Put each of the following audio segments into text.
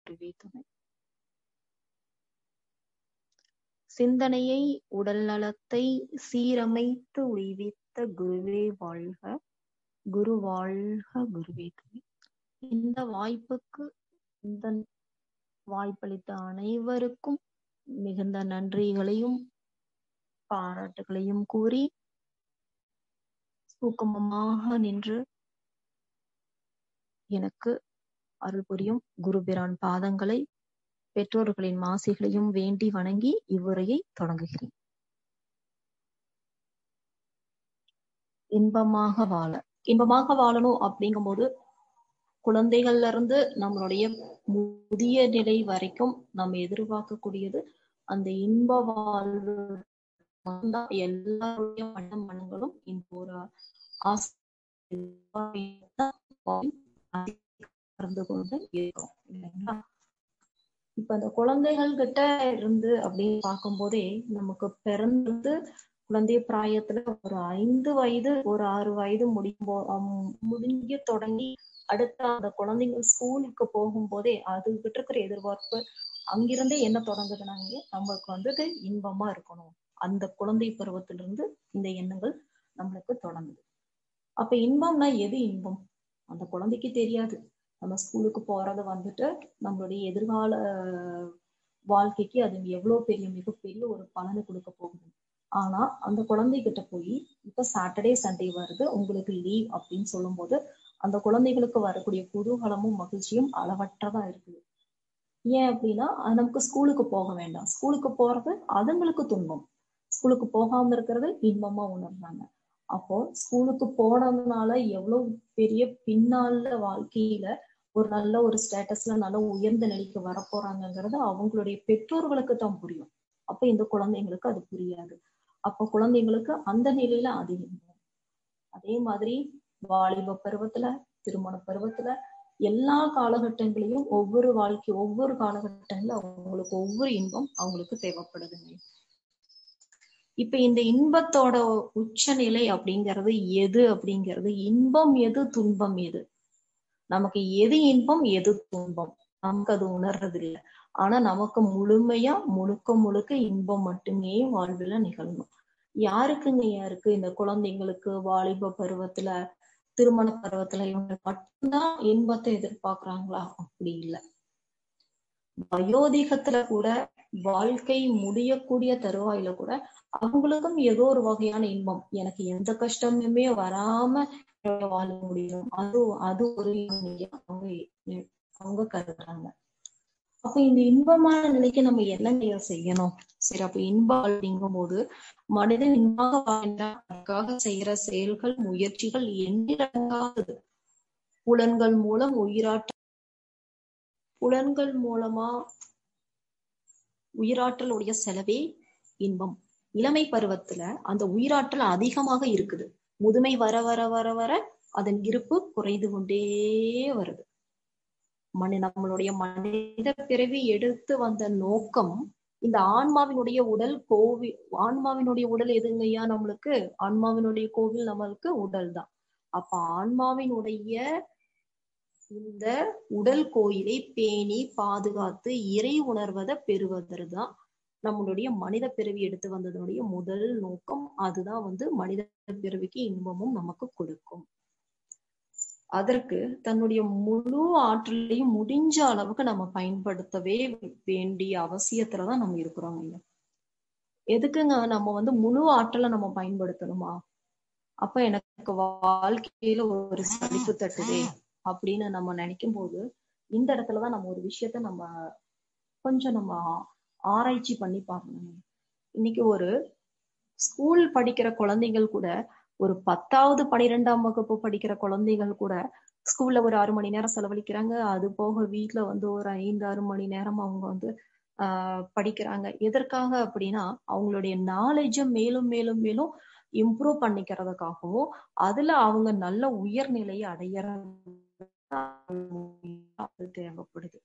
குருவே துணை சிந்தனையை உடல் நலத்தை சீரமைத்து உய்வித்த குருவே வாழ்க குரு வாழ்க குருவே துணை இந்த வாய்ப்புக்கு இந்த வாய்ப்பளித்த அனைவருக்கும் மிகுந்த நன்றிகளையும் பாராட்டுகளையும் கூறி சூக்குமமாக நின்று எனக்கு அருள் புரியும் குருபிரான் பாதங்களை பெற்றோர்களின் மாசிகளையும் வேண்டி வணங்கி இவ்வுரையை தொடங்குகிறேன் இன்பமாக வாழ இன்பமாக வாழணும் அப்படிங்கும்போது குழந்தைகள்ல இருந்து நம்மளுடைய முதிய நிலை வரைக்கும் நம்ம எதிர்பார்க்கக்கூடியது அந்த இன்ப வாழ்வு எல்லாருடைய மன மனங்களும் இந்த ஒரு கலந்து கொண்டு இருக்கும் இல்லைங்களா இப்ப அந்த குழந்தைகள் கிட்ட இருந்து அப்படின்னு பார்க்கும் போதே நமக்கு பிறந்து குழந்தை பிராயத்துல ஒரு ஐந்து வயது ஒரு ஆறு வயது முடியும் முடிஞ்சு தொடங்கி அடுத்த அந்த குழந்தைங்க ஸ்கூலுக்கு போகும் போதே அது கிட்ட இருக்கிற எதிர்பார்ப்பு அங்கிருந்தே என்ன தொடங்குதுனாங்க நம்மளுக்கு வந்துட்டு இன்பமா இருக்கணும் அந்த குழந்தை பருவத்திலிருந்து இந்த எண்ணங்கள் நம்மளுக்கு தொடங்குது அப்ப இன்பம்னா எது இன்பம் அந்த குழந்தைக்கு தெரியாது நம்ம ஸ்கூலுக்கு போறது வந்துட்டு நம்மளுடைய எதிர்கால வாழ்க்கைக்கு அது எவ்வளவு பெரிய மிகப்பெரிய ஒரு பலனை கொடுக்க போகுது ஆனா அந்த குழந்தைகிட்ட போய் இப்ப சாட்டர்டே சண்டே வருது உங்களுக்கு லீவ் அப்படின்னு சொல்லும் போது அந்த குழந்தைகளுக்கு வரக்கூடிய குதூகலமும் மகிழ்ச்சியும் அளவற்றதா இருக்குது ஏன் அப்படின்னா நமக்கு ஸ்கூலுக்கு போக வேண்டாம் ஸ்கூலுக்கு போறது அதுங்களுக்கு துன்பம் ஸ்கூலுக்கு போகாம இருக்கிறது இன்பமா உணர்றாங்க அப்போ ஸ்கூலுக்கு போனதுனால எவ்வளவு பெரிய பின்னால வாழ்க்கையில ஒரு நல்ல ஒரு ஸ்டேட்டஸ்ல நல்ல உயர்ந்த நிலைக்கு வரப்போறாங்கிறது அவங்களுடைய பெற்றோர்களுக்கு தான் புரியும் அப்ப இந்த குழந்தைங்களுக்கு அது புரியாது அப்ப குழந்தைங்களுக்கு அந்த நிலையில அது இன்பம் அதே மாதிரி வாலிப பருவத்துல திருமண பருவத்துல எல்லா காலகட்டங்களையும் ஒவ்வொரு வாழ்க்கை ஒவ்வொரு காலகட்டங்கள்ல அவங்களுக்கு ஒவ்வொரு இன்பம் அவங்களுக்கு தேவைப்படுதுங்க இப்ப இந்த இன்பத்தோட உச்சநிலை அப்படிங்கிறது எது அப்படிங்கிறது இன்பம் எது துன்பம் எது நமக்கு எது இன்பம் எது துன்பம் நமக்கு அது உணர்றது இல்லை ஆனா நமக்கு முழுமையா முழுக்க முழுக்க இன்பம் மட்டுமே வாழ்வுல நிகழணும் யாருக்குங்க யாருக்கு இந்த குழந்தைங்களுக்கு வாலிப பருவத்துல திருமண பருவத்துல இவங்க மட்டும்தான் இன்பத்தை எதிர்பார்க்கிறாங்களா அப்படி இல்லை வயோதிகத்துல கூட வாழ்க்கை முடியக்கூடிய தருவாயில கூட அவங்களுக்கும் ஏதோ ஒரு வகையான இன்பம் எனக்கு எந்த கஷ்டமுமே வராம வாழ முடியும் அது அது ஒரு அவங்க அவங்க கருதுறாங்க அப்ப இந்த இன்பமான நிலைக்கு நம்ம என்னங்க செய்யணும் சரி அப்ப இன்பம் அப்படிங்கும் போது மனிதன் இன்பமாக வாழ்ந்தால் அதற்காக செய்யற செயல்கள் முயற்சிகள் எண்ணிடங்காதது புலன்கள் மூலம் உயிராட்ட புலன்கள் மூலமா உயிராற்றலுடைய செலவே இன்பம் இளமை பருவத்துல அந்த உயிராற்றல் அதிகமாக இருக்குது முதுமை வர வர வர வர அதன் இருப்பு குறைந்து கொண்டே வருது மனி நம்மளுடைய மனித பிறவி எடுத்து வந்த நோக்கம் இந்த ஆன்மாவினுடைய உடல் கோவில் ஆன்மாவினுடைய உடல் எதுங்கய்யா நம்மளுக்கு ஆன்மாவினுடைய கோவில் நம்மளுக்கு உடல் தான் அப்ப ஆன்மாவினுடைய இந்த உடல் கோயிலை பேணி பாதுகாத்து இறை உணர்வதை பெறுவதற்கு தான் நம்மளுடைய மனித பிறவி எடுத்து வந்ததனுடைய முதல் நோக்கம் அதுதான் வந்து மனித பிறவிக்கு இன்பமும் நமக்கு கொடுக்கும் அதற்கு தன்னுடைய முழு ஆற்றலையும் முடிஞ்ச அளவுக்கு நம்ம பயன்படுத்தவே வேண்டிய அவசியத்துலதான் நம்ம இருக்கிறோம் ஐயா எதுக்குங்க நம்ம வந்து முழு ஆற்றலை நம்ம பயன்படுத்தணுமா அப்ப எனக்கு வாழ்க்கையில ஒரு சலிப்பு தட்டுதே அப்படின்னு நம்ம நினைக்கும் போது இந்த இடத்துலதான் நம்ம ஒரு விஷயத்த நம்ம கொஞ்சம் நம்ம ஆராய்ச்சி பண்ணி பார்க்கணும் இன்னைக்கு ஒரு ஸ்கூல் படிக்கிற குழந்தைகள் கூட ஒரு பத்தாவது பனிரெண்டாம் வகுப்பு படிக்கிற குழந்தைகள் கூட ஸ்கூல்ல ஒரு ஆறு மணி நேரம் செலவழிக்கிறாங்க அது போக வீட்டுல வந்து ஒரு ஐந்து ஆறு மணி நேரம் அவங்க வந்து ஆஹ் படிக்கிறாங்க எதற்காக அப்படின்னா அவங்களுடைய நாலேஜை மேலும் மேலும் மேலும் இம்ப்ரூவ் பண்ணிக்கிறதுக்காகவும் அதுல அவங்க நல்ல உயர்நிலையை அடையிற தேவைப்படுது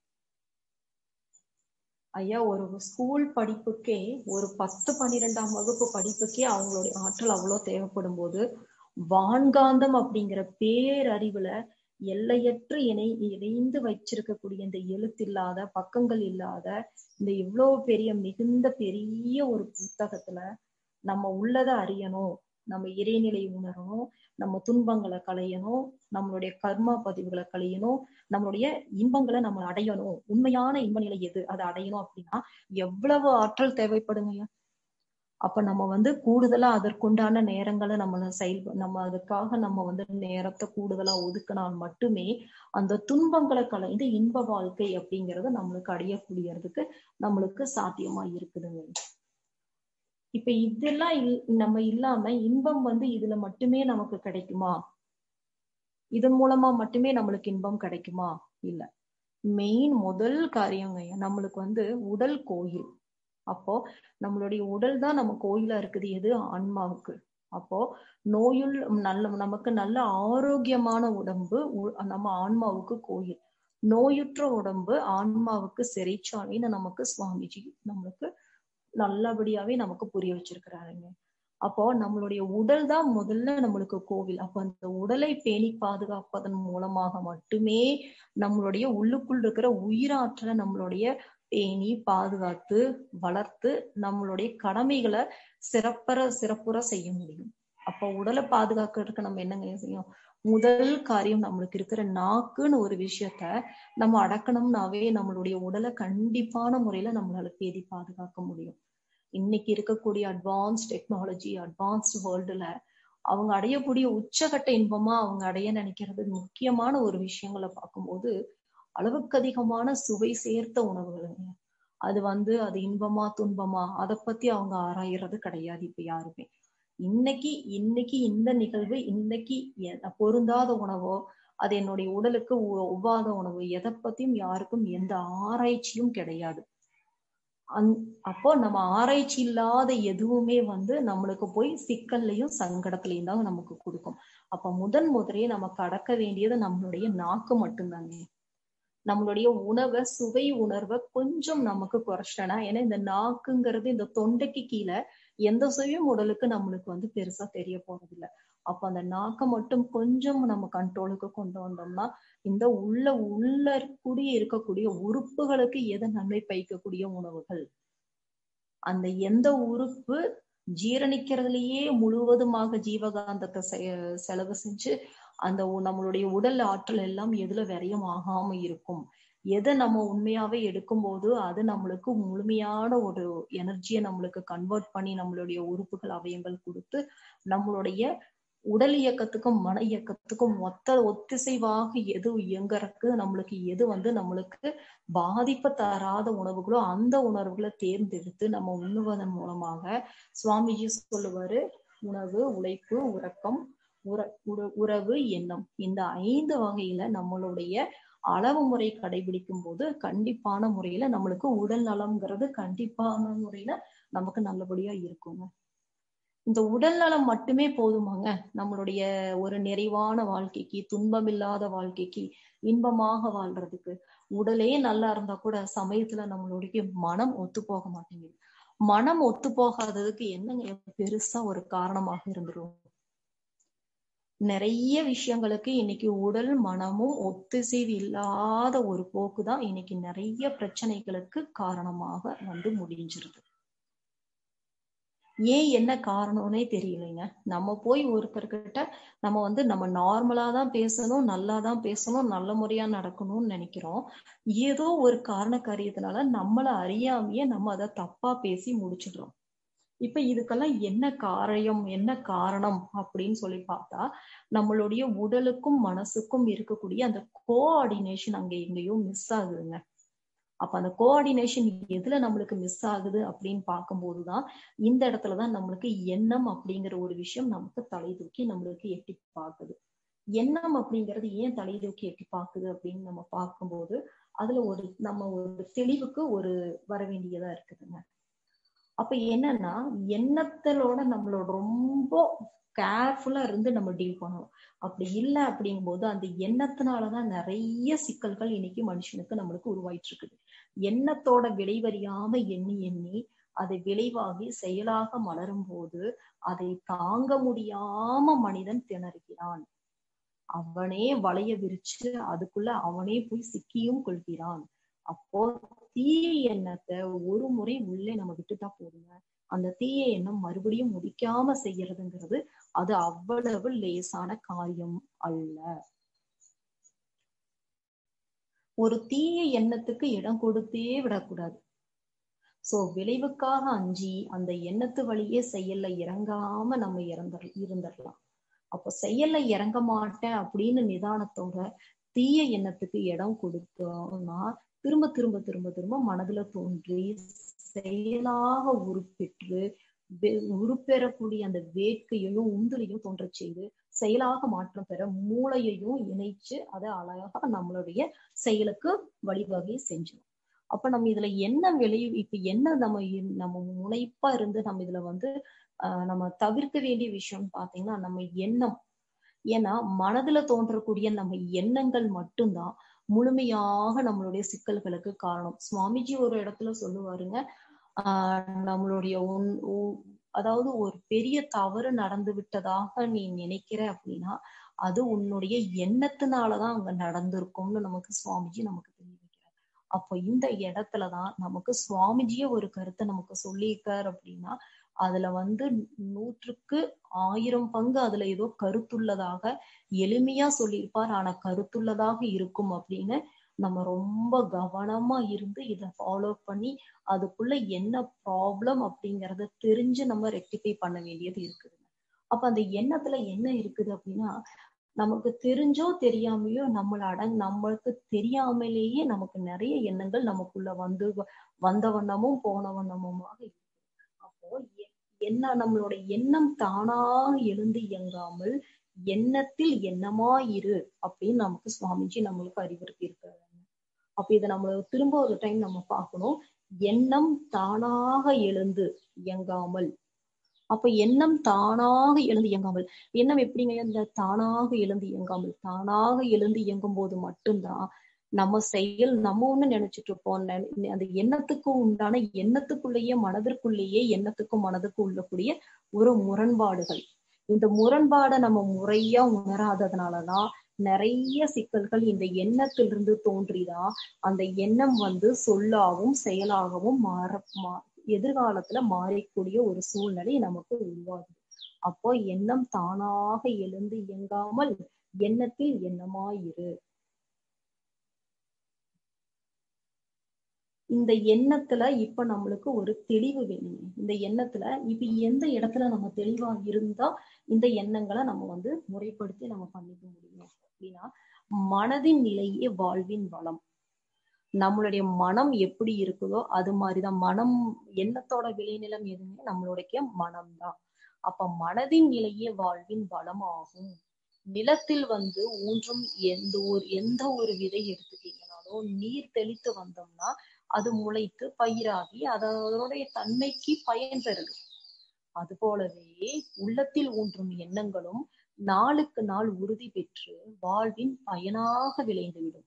ஐயா ஒரு ஸ்கூல் படிப்புக்கே ஒரு பத்து பன்னிரெண்டாம் வகுப்பு படிப்புக்கே அவங்களுடைய ஆற்றல் அவ்வளவு தேவைப்படும் போது வான்காந்தம் அப்படிங்கிற பேரறிவுல எல்லையற்று இணை இணைந்து வச்சிருக்கக்கூடிய இந்த எழுத்தில்லாத பக்கங்கள் இல்லாத இந்த இவ்வளவு பெரிய மிகுந்த பெரிய ஒரு புத்தகத்துல நம்ம உள்ளதை அறியணும் நம்ம இறைநிலை உணரணும் நம்ம துன்பங்களை களையணும் நம்மளுடைய கர்மா பதிவுகளை களையணும் நம்மளுடைய இன்பங்களை நம்ம அடையணும் உண்மையான இன்ப நிலை எது அதை அடையணும் அப்படின்னா எவ்வளவு ஆற்றல் தேவைப்படுங்க அப்ப நம்ம வந்து கூடுதலா அதற்குண்டான நேரங்களை நம்ம செயல் நம்ம அதுக்காக நம்ம வந்து நேரத்தை கூடுதலா ஒதுக்கினால் மட்டுமே அந்த துன்பங்களை கலைந்து இன்ப வாழ்க்கை அப்படிங்கறது நம்மளுக்கு அடையக்கூடியதுக்கு நம்மளுக்கு சாத்தியமா இருக்குதுங்க இப்ப இதெல்லாம் இல் நம்ம இல்லாம இன்பம் வந்து இதுல மட்டுமே நமக்கு கிடைக்குமா இதன் மூலமா மட்டுமே நம்மளுக்கு இன்பம் கிடைக்குமா இல்ல மெயின் முதல் காரியங்க நம்மளுக்கு வந்து உடல் கோயில் அப்போ நம்மளுடைய உடல் தான் நம்ம கோயிலா இருக்குது எது ஆன்மாவுக்கு அப்போ நோயுள் நல்ல நமக்கு நல்ல ஆரோக்கியமான உடம்பு நம்ம ஆன்மாவுக்கு கோயில் நோயுற்ற உடம்பு ஆன்மாவுக்கு சிறைச்சாலைன்னு நமக்கு சுவாமிஜி நம்மளுக்கு நல்லபடியாவே நமக்கு புரிய வச்சிருக்கிறாருங்க அப்போ நம்மளுடைய உடல் தான் முதல்ல நம்மளுக்கு கோவில் அப்போ அந்த உடலை பேணி பாதுகாப்பதன் மூலமாக மட்டுமே நம்மளுடைய உள்ளுக்குள் இருக்கிற உயிராற்றலை நம்மளுடைய பேணி பாதுகாத்து வளர்த்து நம்மளுடைய கடமைகளை சிறப்பற சிறப்புற செய்ய முடியும் அப்போ உடலை பாதுகாக்கிறதுக்கு நம்ம என்னங்க செய்யும் முதல் காரியம் நம்மளுக்கு இருக்கிற நாக்குன்னு ஒரு விஷயத்த நம்ம அடக்கணும்னாவே நம்மளுடைய உடலை கண்டிப்பான முறையில நம்மளால பேதி பாதுகாக்க முடியும் இன்னைக்கு இருக்கக்கூடிய அட்வான்ஸ் டெக்னாலஜி அட்வான்ஸ்ட் வேர்ல்டுல அவங்க அடையக்கூடிய உச்சகட்ட இன்பமா அவங்க அடைய நினைக்கிறது முக்கியமான ஒரு விஷயங்களை பார்க்கும்போது அளவுக்கு அதிகமான சுவை சேர்த்த உணவுகளுங்க அது வந்து அது இன்பமா துன்பமா அதை பத்தி அவங்க ஆராயறது கிடையாது இப்ப யாருமே இன்னைக்கு இன்னைக்கு இந்த நிகழ்வு இன்னைக்கு பொருந்தாத உணவோ அது என்னுடைய உடலுக்கு ஒவ்வாத உணவு எதை பத்தியும் யாருக்கும் எந்த ஆராய்ச்சியும் கிடையாது அந் அப்போ நம்ம ஆராய்ச்சி இல்லாத எதுவுமே வந்து நம்மளுக்கு போய் சிக்கல்லையும் சங்கடத்திலையும் தான் நமக்கு கொடுக்கும் அப்ப முதன் முதலே நமக்கு அடக்க வேண்டியது நம்மளுடைய நாக்கு மட்டும்தாங்க நம்மளுடைய உணவை சுவை உணர்வை கொஞ்சம் நமக்கு குறைச்சிட்டனா ஏன்னா இந்த நாக்குங்கிறது இந்த தொண்டைக்கு கீழே எந்த சுவையும் உடலுக்கு நம்மளுக்கு வந்து பெருசா தெரிய போறது இல்லை அப்ப அந்த நாக்கை மட்டும் கொஞ்சம் நம்ம கண்ட்ரோலுக்கு கொண்டு வந்தோம்னா இந்த உள்ள உள்ள கூடிய இருக்கக்கூடிய உறுப்புகளுக்கு எதை நன்மை பயக்கக்கூடிய உணவுகள் அந்த எந்த உறுப்பு ஜீரணிக்கிறதுலயே முழுவதுமாக ஜீவகாந்தத்தை செலவு செஞ்சு அந்த நம்மளுடைய உடல் ஆற்றல் எல்லாம் எதுல விரயம் ஆகாம இருக்கும் எதை நம்ம உண்மையாவே எடுக்கும் போது அது நம்மளுக்கு முழுமையான ஒரு எனர்ஜியை நம்மளுக்கு கன்வெர்ட் பண்ணி நம்மளுடைய உறுப்புகள் அவயங்கள் கொடுத்து நம்மளுடைய உடல் இயக்கத்துக்கும் மன இயக்கத்துக்கும் ஒத்த ஒத்திசைவாக எது இயங்குறதுக்கு நம்மளுக்கு எது வந்து நம்மளுக்கு பாதிப்பை தராத உணவுகளோ அந்த உணர்வுகளை தேர்ந்தெடுத்து நம்ம உண்ணுவதன் மூலமாக சுவாமிஜி சொல்லுவாரு உணவு உழைப்பு உறக்கம் உற உறவு எண்ணம் இந்த ஐந்து வகையில நம்மளுடைய அளவு முறை கடைபிடிக்கும் போது கண்டிப்பான முறையில நம்மளுக்கு உடல் நலம்ங்கிறது கண்டிப்பான முறையில நமக்கு நல்லபடியா இருக்குங்க இந்த உடல் நலம் மட்டுமே போதுமாங்க நம்மளுடைய ஒரு நிறைவான வாழ்க்கைக்கு துன்பமில்லாத வாழ்க்கைக்கு இன்பமாக வாழ்றதுக்கு உடலே நல்லா இருந்தா கூட சமயத்துல நம்மளுடைய மனம் ஒத்து போக மாட்டேங்குது மனம் ஒத்து போகாததுக்கு என்னங்க பெருசா ஒரு காரணமாக இருந்துரும் நிறைய விஷயங்களுக்கு இன்னைக்கு உடல் மனமும் ஒத்திசைவு இல்லாத ஒரு போக்கு தான் இன்னைக்கு நிறைய பிரச்சனைகளுக்கு காரணமாக வந்து முடிஞ்சிருது ஏன் என்ன காரணம்னே தெரியலைங்க நம்ம போய் ஒருத்தர்கிட்ட நம்ம வந்து நம்ம நார்மலா தான் பேசணும் நல்லா தான் பேசணும் நல்ல முறையா நடக்கணும்னு நினைக்கிறோம் ஏதோ ஒரு காரண காரியத்தினால நம்மள அறியாமையே நம்ம அதை தப்பா பேசி முடிச்சிடுறோம் இப்ப இதுக்கெல்லாம் என்ன காரியம் என்ன காரணம் அப்படின்னு சொல்லி பார்த்தா நம்மளுடைய உடலுக்கும் மனசுக்கும் இருக்கக்கூடிய அந்த கோஆர்டினேஷன் அங்க எங்கேயோ மிஸ் ஆகுதுங்க அப்ப அந்த கோஆர்டினேஷன் எதுல நம்மளுக்கு மிஸ் ஆகுது அப்படின்னு பார்க்கும்போதுதான் இந்த இடத்துலதான் நம்மளுக்கு எண்ணம் அப்படிங்கிற ஒரு விஷயம் நமக்கு தலை தூக்கி நம்மளுக்கு எட்டி பார்க்குது எண்ணம் அப்படிங்கிறது ஏன் தலை தூக்கி எட்டி பார்க்குது அப்படின்னு நம்ம பார்க்கும்போது அதுல ஒரு நம்ம ஒரு தெளிவுக்கு ஒரு வர வேண்டியதா இருக்குதுங்க அப்ப என்னன்னா எண்ணத்தலோட நம்மளோட ரொம்ப கேர்ஃபுல்லா இருந்து நம்ம டீல் பண்ணணும் அப்படி இல்லை அப்படிங்கும்போது அந்த எண்ணத்தினாலதான் நிறைய சிக்கல்கள் இன்னைக்கு மனுஷனுக்கு நம்மளுக்கு உருவாயிட்டு இருக்குது எண்ணத்தோட விளைவறியாம எண்ணி எண்ணி அதை விளைவாகி செயலாக மலரும் போது அதை தாங்க முடியாம மனிதன் திணறுகிறான் அவனே வளைய விரிச்சு அதுக்குள்ள அவனே போய் சிக்கியும் கொள்கிறான் அப்போ தீய எண்ணத்தை ஒரு முறை உள்ளே நம்ம விட்டுட்டா போதுங்க அந்த தீய எண்ணம் மறுபடியும் முடிக்காம செய்யறதுங்கிறது அது அவ்வளவு லேசான காரியம் அல்ல ஒரு தீய எண்ணத்துக்கு இடம் கொடுத்தே விடக்கூடாது சோ விளைவுக்காக அஞ்சி அந்த எண்ணத்து வழியே செயல்ல இறங்காம நம்ம இறந்துட இருந்துடலாம் அப்போ செயல்ல இறங்க மாட்டேன் அப்படின்னு நிதானத்தோட தீய எண்ணத்துக்கு இடம் கொடுத்தோம்னா திரும்ப திரும்ப திரும்ப திரும்ப மனதுல தோன்றி செயலாக உருப்பெற்று உருப்பெறக்கூடிய அந்த வேட்கையையும் உந்துலையும் தோன்ற செய்து செயலாக மாற்றம் பெற மூளையையும் இணைச்சு அதை அழகா நம்மளுடைய செயலுக்கு வழிவகை செஞ்சிடும் அப்ப நம்ம இதுல என்ன விளைவு இப்ப என்ன நம்ம நம்ம முனைப்பா இருந்து நம்ம இதுல வந்து ஆஹ் நம்ம தவிர்க்க வேண்டிய விஷயம் பாத்தீங்கன்னா நம்ம எண்ணம் ஏன்னா மனதுல தோன்றக்கூடிய நம்ம எண்ணங்கள் மட்டும்தான் முழுமையாக நம்மளுடைய சிக்கல்களுக்கு காரணம் சுவாமிஜி ஒரு இடத்துல சொல்லுவாருங்க ஆஹ் நம்மளுடைய உன் அதாவது ஒரு பெரிய தவறு நடந்து விட்டதாக நீ நினைக்கிற அப்படின்னா அது உன்னுடைய எண்ணத்தினாலதான் அங்க நடந்திருக்கும்னு நமக்கு சுவாமிஜி நமக்கு தெரிய வைக்கிறார் அப்போ இந்த இடத்துலதான் நமக்கு சுவாமிஜியே ஒரு கருத்தை நமக்கு சொல்லியிருக்கார் அப்படின்னா அதுல வந்து நூற்றுக்கு ஆயிரம் பங்கு அதுல ஏதோ கருத்துள்ளதாக எளிமையா சொல்லியிருப்பார் ஆனா கருத்துள்ளதாக இருக்கும் அப்படின்னு நம்ம ரொம்ப கவனமா இருந்து இதை ஃபாலோ பண்ணி அதுக்குள்ள என்ன ப்ராப்ளம் அப்படிங்கறத தெரிஞ்சு நம்ம ரெக்டிஃபை பண்ண வேண்டியது இருக்குது அப்ப அந்த எண்ணத்துல என்ன இருக்குது அப்படின்னா நமக்கு தெரிஞ்சோ தெரியாமையோ நம்மள அடங் நம்மளுக்கு தெரியாமலேயே நமக்கு நிறைய எண்ணங்கள் நமக்குள்ள வந்து வந்த வண்ணமும் போன வண்ணமுமாக இருக்கு அப்போ என்ன நம்மளோட எண்ணம் தானாக எழுந்து இயங்காமல் எண்ணத்தில் எண்ணமா இரு அப்படின்னு நமக்கு சுவாமிஜி நம்மளுக்கு அறிவுறுத்தி இருக்காரு அப்ப இதை நம்ம திரும்ப ஒரு டைம் நம்ம பார்க்கணும் எண்ணம் தானாக எழுந்து இயங்காமல் அப்ப எண்ணம் தானாக எழுந்து இயங்காமல் எண்ணம் எப்படிங்க இந்த தானாக எழுந்து இயங்காமல் தானாக எழுந்து இயங்கும் போது மட்டும்தான் நம்ம செயல் நம்ம ஒண்ணு நினைச்சிட்டு இருப்போம் அந்த எண்ணத்துக்கு உண்டான எண்ணத்துக்குள்ளேயே மனதிற்குள்ளேயே எண்ணத்துக்கும் மனதுக்கும் உள்ளக்கூடிய ஒரு முரண்பாடுகள் இந்த முரண்பாடை நம்ம முறையா உணராததுனாலதான் நிறைய சிக்கல்கள் இந்த எண்ணத்திலிருந்து தோன்றிதான் அந்த எண்ணம் வந்து சொல்லாகவும் செயலாகவும் மாற மா எதிர்காலத்துல மாறக்கூடிய ஒரு சூழ்நிலை நமக்கு உருவாகுது அப்போ எண்ணம் தானாக எழுந்து இயங்காமல் எண்ணத்தில் எண்ணமாயிரு இந்த எண்ணத்துல இப்ப நம்மளுக்கு ஒரு தெளிவு வேணுங்க இந்த எண்ணத்துல இப்ப எந்த இடத்துல நம்ம தெளிவா இருந்தா இந்த எண்ணங்களை நம்ம வந்து முறைப்படுத்தி நம்ம பண்ணிக்க முடியும் அப்படின்னா மனதின் நிலையே வாழ்வின் வளம் நம்மளுடைய மனம் எப்படி இருக்குதோ அது மாதிரிதான் மனம் எண்ணத்தோட விளைநிலம் எதுவுமே நம்மளுடைய மனம்தான் அப்ப மனதின் நிலையே வாழ்வின் வளமாகும் நிலத்தில் வந்து ஊன்றும் எந்த ஒரு எந்த ஒரு விதை எடுத்துட்டீங்கனாலும் நீர் தெளித்து வந்தோம்னா அது முளைத்து பயிராகி அதனுடைய தன்மைக்கு பயன் பெறுது அது போலவே உள்ளத்தில் ஊன்றும் எண்ணங்களும் நாளுக்கு நாள் உறுதி பெற்று வாழ்வின் பயனாக விளைந்துவிடும்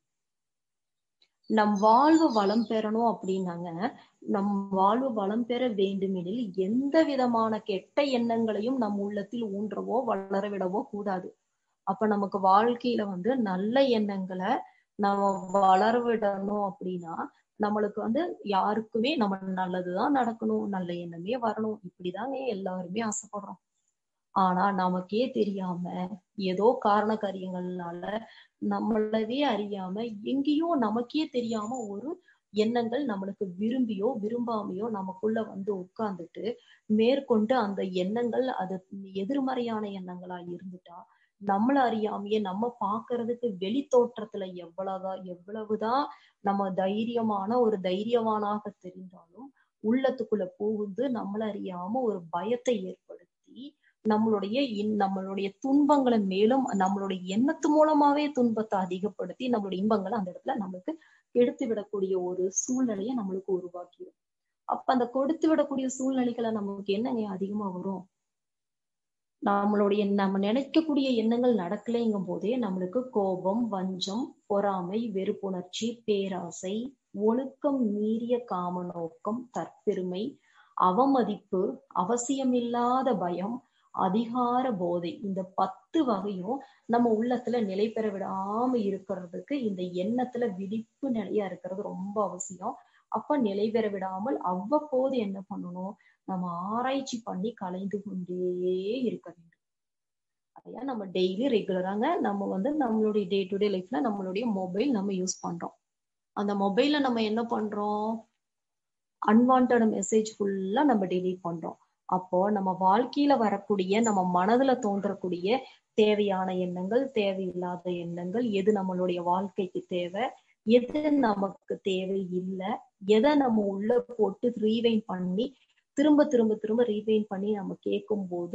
நம் வாழ்வு வளம் பெறணும் அப்படின்னாங்க நம் வாழ்வு வளம் பெற வேண்டுமெனில் எந்த விதமான கெட்ட எண்ணங்களையும் நம் உள்ளத்தில் ஊன்றவோ வளர விடவோ கூடாது அப்ப நமக்கு வாழ்க்கையில வந்து நல்ல எண்ணங்களை நம்ம வளர விடணும் அப்படின்னா நம்மளுக்கு வந்து யாருக்குமே நம்ம நல்லதுதான் நடக்கணும் நல்ல எண்ணமே வரணும் இப்படிதாங்க எல்லாருமே ஆசைப்படுறோம் ஆனா நமக்கே தெரியாம ஏதோ காரண காரியங்கள்னால நம்மளவே அறியாம எங்கேயோ நமக்கே தெரியாம ஒரு எண்ணங்கள் நம்மளுக்கு விரும்பியோ விரும்பாமையோ நமக்குள்ள வந்து உட்கார்ந்துட்டு மேற்கொண்டு அந்த எண்ணங்கள் அது எதிர்மறையான எண்ணங்களா இருந்துட்டா நம்மள அறியாமையே நம்ம பாக்குறதுக்கு வெளி தோற்றத்துல எவ்வளவுதான் எவ்வளவுதான் நம்ம தைரியமான ஒரு தைரியவானாக தெரிந்தாலும் உள்ளத்துக்குள்ள புகுந்து நம்மள அறியாம ஒரு பயத்தை ஏற்படுத்தி நம்மளுடைய நம்மளுடைய துன்பங்களை மேலும் நம்மளுடைய எண்ணத்து மூலமாவே துன்பத்தை அதிகப்படுத்தி நம்மளுடைய இன்பங்களை அந்த இடத்துல நம்மளுக்கு எடுத்து விடக்கூடிய ஒரு சூழ்நிலையை நம்மளுக்கு உருவாக்கிடும் அப்ப அந்த கொடுத்து விடக்கூடிய சூழ்நிலைகளை நமக்கு என்னங்க அதிகமா வரும் நம்மளுடைய நம்ம நினைக்கக்கூடிய எண்ணங்கள் நடக்கலைங்கும் போதே நம்மளுக்கு கோபம் வஞ்சம் பொறாமை வெறுப்புணர்ச்சி பேராசை ஒழுக்கம் மீறிய காம நோக்கம் தற்பெருமை அவமதிப்பு அவசியமில்லாத பயம் அதிகார போதை இந்த பத்து வகையும் நம்ம உள்ளத்துல நிலை பெற விடாம இருக்கிறதுக்கு இந்த எண்ணத்துல விழிப்பு நிலையா இருக்கிறது ரொம்ப அவசியம் அப்ப நிலை பெற விடாமல் அவ்வப்போது என்ன பண்ணணும் நம்ம ஆராய்ச்சி பண்ணி கலைந்து கொண்டே இருக்க வேண்டும் அதையா நம்ம டெய்லி ரெகுலராங்க நம்ம வந்து நம்மளுடைய டே டு டே லைஃப்ல நம்மளுடைய மொபைல் நம்ம யூஸ் பண்றோம் அந்த மொபைல்ல நம்ம என்ன பண்றோம் அன்வான்ட் மெசேஜ் ஃபுல்லா நம்ம டெலீட் பண்றோம் அப்போ நம்ம வாழ்க்கையில வரக்கூடிய நம்ம மனதுல தோன்றக்கூடிய தேவையான எண்ணங்கள் தேவையில்லாத எண்ணங்கள் எது நம்மளுடைய வாழ்க்கைக்கு தேவை எது நமக்கு தேவை இல்லை எதை நம்ம உள்ள போட்டு ரீவைன் பண்ணி திரும்ப திரும்ப திரும்ப ரீவைன் பண்ணி நம்ம கேட்கும் போது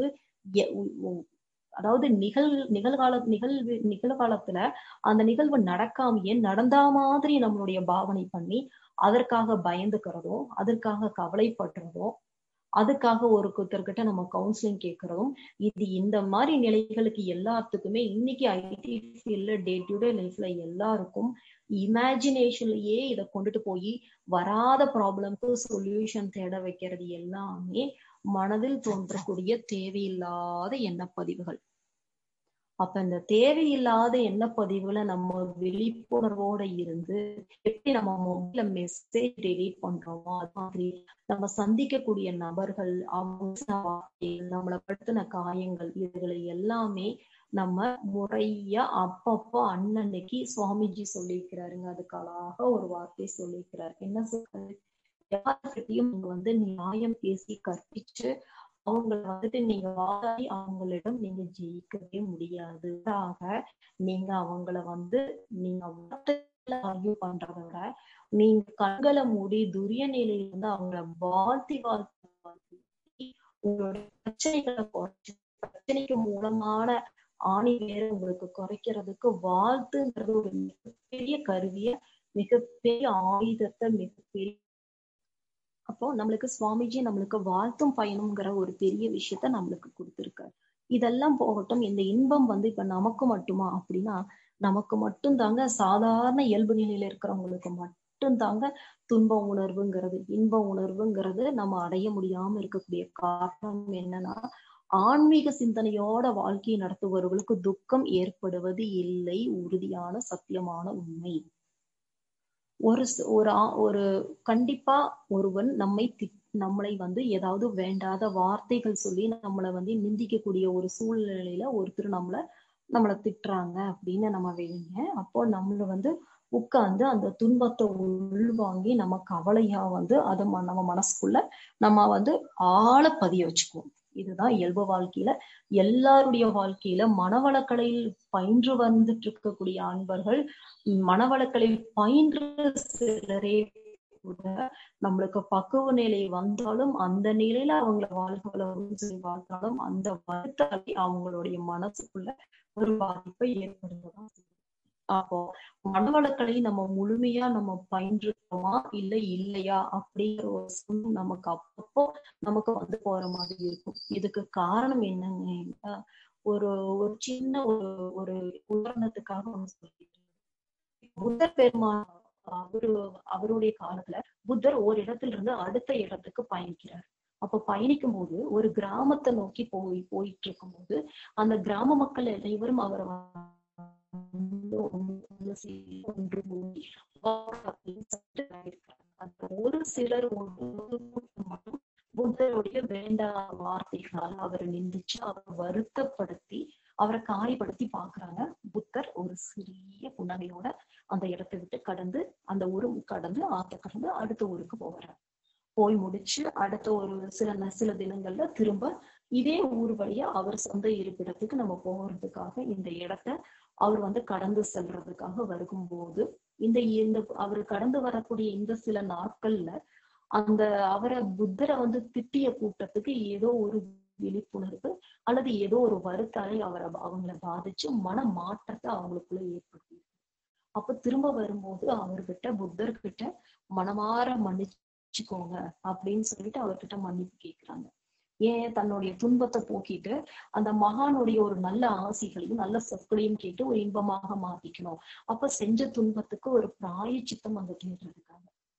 அதாவது நிகழ் நிகழ்கால நிகழ்வு நிகழ்காலத்துல அந்த நிகழ்வு நடக்காமையே நடந்தா மாதிரி நம்மளுடைய பாவனை பண்ணி அதற்காக பயந்துக்கிறதும் அதற்காக கவலைப்படுறதும் அதுக்காக ஒரு ஒருத்தர்கிட்ட நம்ம கவுன்சிலிங் கேட்கறதும் இது இந்த மாதிரி நிலைகளுக்கு எல்லாத்துக்குமே இன்னைக்கு ஐடி ஃபீல்ட்ல டே டு டே லைஃப்ல எல்லாருக்கும் இமேஜினேஷன்லயே இதை கொண்டுட்டு போய் வராத ப்ராப்ளம்க்கு சொல்யூஷன் தேட வைக்கிறது எல்லாமே மனதில் தோன்றக்கூடிய தேவையில்லாத எண்ணப்பதிவுகள் அப்ப இந்த தேவையில்லாத எண்ணப்பதிவுகளை நம்ம விழிப்புணர்வோட இருந்து எப்படி நம்ம மொபைல மெசேஜ் டெலீட் பண்றோமோ அது மாதிரி நம்ம சந்திக்கக்கூடிய நபர்கள் அவங்க நம்மளை படுத்தின காயங்கள் இதுகளை எல்லாமே நம்ம முறையா அப்பப்போ அன்னன்னைக்கு சுவாமிஜி சொல்லியிருக்கிறாருங்க அதுக்கு அழகாக ஒரு வார்த்தை சொல்லியிருக்கிறார் என்ன சொல்றாரு யார்கிட்டையும் நீங்க வந்து நியாயம் பேசி கற்பிச்சு அவங்களை வந்துட்டு நீங்க வாதாடி அவங்களிடம் நீங்க ஜெயிக்கவே முடியாது ஆக நீங்க அவங்கள வந்து நீங்க ஆர்கியூ பண்றத விட நீங்க கண்களை மூடி துரிய நிலையில இருந்து அவங்கள வாழ்த்தி வாழ்த்தி வாழ்த்தி உங்களுடைய பிரச்சனைகளை குறைச்சு பிரச்சனைக்கு மூலமான ஆணி வேற உங்களுக்கு குறைக்கிறதுக்கு வாழ்த்துங்கிறது ஒரு மிகப்பெரிய கருவிய மிகப்பெரிய ஆயுதத்தை மிகப்பெரிய அப்போ நம்மளுக்கு சுவாமிஜி நம்மளுக்கு வாழ்த்தும் பயணம்ங்கிற ஒரு பெரிய விஷயத்த நம்மளுக்கு கொடுத்துருக்காரு இதெல்லாம் போகட்டும் இந்த இன்பம் வந்து இப்ப நமக்கு மட்டுமா அப்படின்னா நமக்கு மட்டும் தாங்க சாதாரண இயல்பு நிலையில இருக்கிறவங்களுக்கு மட்டும் தாங்க துன்ப உணர்வுங்கிறது இன்ப உணர்வுங்கிறது நம்ம அடைய முடியாம இருக்கக்கூடிய காரணம் என்னன்னா ஆன்மீக சிந்தனையோட வாழ்க்கையை நடத்துபவர்களுக்கு துக்கம் ஏற்படுவது இல்லை உறுதியான சத்தியமான உண்மை ஒரு ஒரு ஒரு கண்டிப்பா ஒருவன் நம்மை நம்மளை வந்து ஏதாவது வேண்டாத வார்த்தைகள் சொல்லி நம்மளை வந்து நிந்திக்கக்கூடிய ஒரு சூழ்நிலையில ஒருத்தர் நம்மள நம்மளை திட்டுறாங்க அப்படின்னு நம்ம வைங்க அப்போ நம்மள வந்து உட்கார்ந்து அந்த துன்பத்தை உள்வாங்கி நம்ம கவலையா வந்து அதை நம்ம மனசுக்குள்ள நம்ம வந்து ஆழ பதிய வச்சுக்குவோம் இதுதான் இயல்பு வாழ்க்கையில எல்லாருடைய வாழ்க்கையில மனவளக்கலையில் பயின்று வந்துட்டு இருக்கக்கூடிய அன்பர்கள் மனவளக்கலையில் பயின்று சிலரே கூட நம்மளுக்கு பக்குவ நிலை வந்தாலும் அந்த நிலையில அவங்கள வாழ்க்கையில சொல்லி வாழ்ந்தாலும் அந்த வருத்தத்தை அவங்களுடைய மனசுக்குள்ள ஒரு பாதிப்பை ஏற்படுத்ததான் அப்போ மனவளக்கலை நம்ம முழுமையா நம்ம பயின்றுட்டோமா இல்ல இல்லையா அப்படிங்கிற ஒரு சூழ்நிலை நமக்கு அப்பப்போ நமக்கு வந்து போற மாதிரி இருக்கும் இதுக்கு காரணம் என்னங்க ஒரு ஒரு சின்ன ஒரு ஒரு உதாரணத்துக்காக ஒண்ணு சொல்லிட்டு புத்தர் பெருமான் அவரு அவருடைய காலத்துல புத்தர் ஒரு இடத்துல இருந்து அடுத்த இடத்துக்கு பயணிக்கிறார் அப்ப பயணிக்கும் போது ஒரு கிராமத்தை நோக்கி போய் போயிட்டு இருக்கும் போது அந்த கிராம மக்கள் அனைவரும் அவரை ஒன்று ஒரு சிலர் மட்டும் புத்தருடைய வேண்டா வார்த்தைகளால் அவரை நிந்திச்சு அவரை வருத்தப்படுத்தி அவரை காயப்படுத்தி பாக்குறாங்க புத்தர் ஒரு சிறிய புன்னகையோட அந்த இடத்தை விட்டு கடந்து அந்த ஊரு கடந்து ஆத்த கடந்து அடுத்த ஊருக்கு போகிறார் போய் முடிச்சு அடுத்த ஒரு சில சில தினங்கள்ல திரும்ப இதே ஊர் வழியா அவர் சொந்த இருப்பிடத்துக்கு நம்ம போகிறதுக்காக இந்த இடத்த அவர் வந்து கடந்து செல்றதுக்காக வருகும்போது இந்த இந்த அவர் கடந்து வரக்கூடிய இந்த சில நாட்கள்ல அந்த அவரை புத்தரை வந்து திட்டிய கூட்டத்துக்கு ஏதோ ஒரு விழிப்புணர்வு அல்லது ஏதோ ஒரு வருத்தாலை அவரை அவங்கள பாதிச்சு மன மாற்றத்தை அவங்களுக்குள்ள ஏற்படுத்தி அப்ப திரும்ப வரும்போது அவர்கிட்ட புத்தர்கிட்ட மனமாற மன்னிச்சுக்கோங்க அப்படின்னு சொல்லிட்டு அவர்கிட்ட மன்னிப்பு கேட்கிறாங்க ஏன் தன்னுடைய துன்பத்தை போக்கிட்டு அந்த மகானுடைய ஒரு நல்ல ஆசைகளையும் நல்ல சொற்களையும் கேட்டு ஒரு இன்பமாக மாத்திக்கணும் அப்ப செஞ்ச துன்பத்துக்கு ஒரு பிராய சித்தம் அங்க தேடுறதுக்காக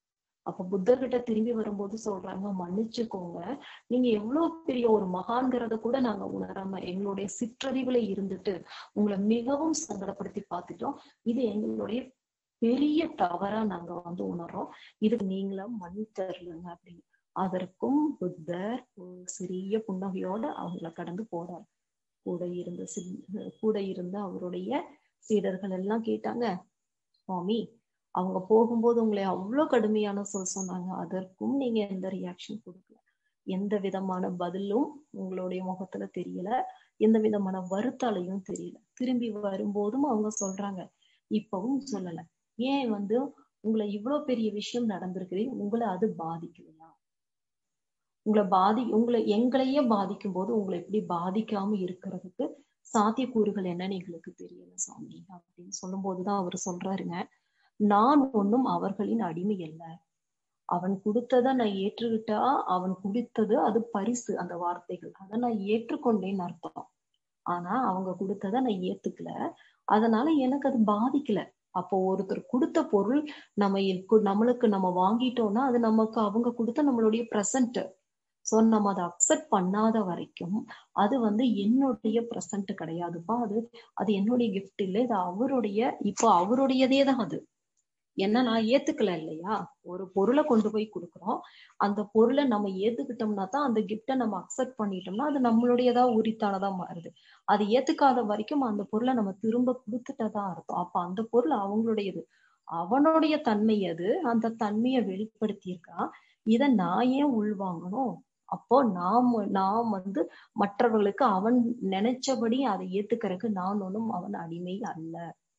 அப்ப புத்தர்கிட்ட திரும்பி வரும்போது சொல்றாங்க மன்னிச்சுக்கோங்க நீங்க எவ்வளவு பெரிய ஒரு மகான்கிறத கூட நாங்க உணராம எங்களுடைய சிற்றறிவுல இருந்துட்டு உங்களை மிகவும் சங்கடப்படுத்தி பார்த்துட்டோம் இது எங்களுடைய பெரிய தவறா நாங்க வந்து உணர்றோம் இதுக்கு நீங்களா மன்னித்தருளுங்க அப்படின்னு அதற்கும் புத்தர் ஒரு சிறிய புன்னகையோட அவங்கள கடந்து போறார் கூட இருந்த சி- கூட இருந்த அவருடைய சீடர்கள் எல்லாம் கேட்டாங்க சுவாமி அவங்க போகும்போது உங்களை அவ்வளவு கடுமையான சொல் சொன்னாங்க அதற்கும் நீங்க எந்த ரியாக்ஷன் கொடுக்கல எந்த விதமான பதிலும் உங்களுடைய முகத்துல தெரியல எந்த விதமான வருத்தாலையும் தெரியல திரும்பி வரும்போதும் அவங்க சொல்றாங்க இப்பவும் சொல்லல ஏன் வந்து உங்களை இவ்வளவு பெரிய விஷயம் நடந்திருக்குது உங்களை அது பாதிக்கலையா உங்களை பாதி உங்களை எங்களையே பாதிக்கும் போது உங்களை எப்படி பாதிக்காம இருக்கிறதுக்கு சாத்தியக்கூறுகள் என்னன்னு எங்களுக்கு தெரியல சாமி அப்படின்னு சொல்லும் போதுதான் அவர் சொல்றாருங்க நான் ஒண்ணும் அவர்களின் அடிமை அல்ல அவன் கொடுத்ததை நான் ஏற்றுக்கிட்டா அவன் கொடுத்தது அது பரிசு அந்த வார்த்தைகள் அதை நான் ஏற்றுக்கொண்டேன்னு அர்த்தம் ஆனா அவங்க கொடுத்ததை நான் ஏத்துக்கல அதனால எனக்கு அது பாதிக்கல அப்போ ஒருத்தர் கொடுத்த பொருள் நம்ம இருக்கு- நம்மளுக்கு நம்ம வாங்கிட்டோம்னா அது நமக்கு அவங்க கொடுத்த நம்மளுடைய பிரசன்ட் சோ நம்ம அதை அக்செப்ட் பண்ணாத வரைக்கும் அது வந்து என்னுடைய பிரசன்ட் கிடையாதுப்பா அது அது என்னுடைய கிஃப்ட் இல்லை இது அவருடைய இப்போ அவருடையதே தான் அது என்ன நான் ஏத்துக்கல இல்லையா ஒரு பொருளை கொண்டு போய் கொடுக்குறோம் அந்த பொருளை நம்ம ஏத்துக்கிட்டோம்னா தான் அந்த கிஃப்டை நம்ம அக்செப்ட் பண்ணிட்டோம்னா அது நம்மளுடையதா உரித்தானதா மாறுது அது ஏத்துக்காத வரைக்கும் அந்த பொருளை நம்ம திரும்ப கொடுத்துட்டதா அர்த்தம் அப்ப அந்த பொருள் அவங்களுடையது அவனுடைய தன்மை அது அந்த தன்மையை வெளிப்படுத்தியிருக்கான் இத நான் ஏன் உள்வாங்கணும் அப்போ நாம் நாம் வந்து மற்றவர்களுக்கு அவன் நினைச்சபடி அதை ஏத்துக்கிறதுக்கு நான் ஒண்ணும் அவன் அடிமை அல்ல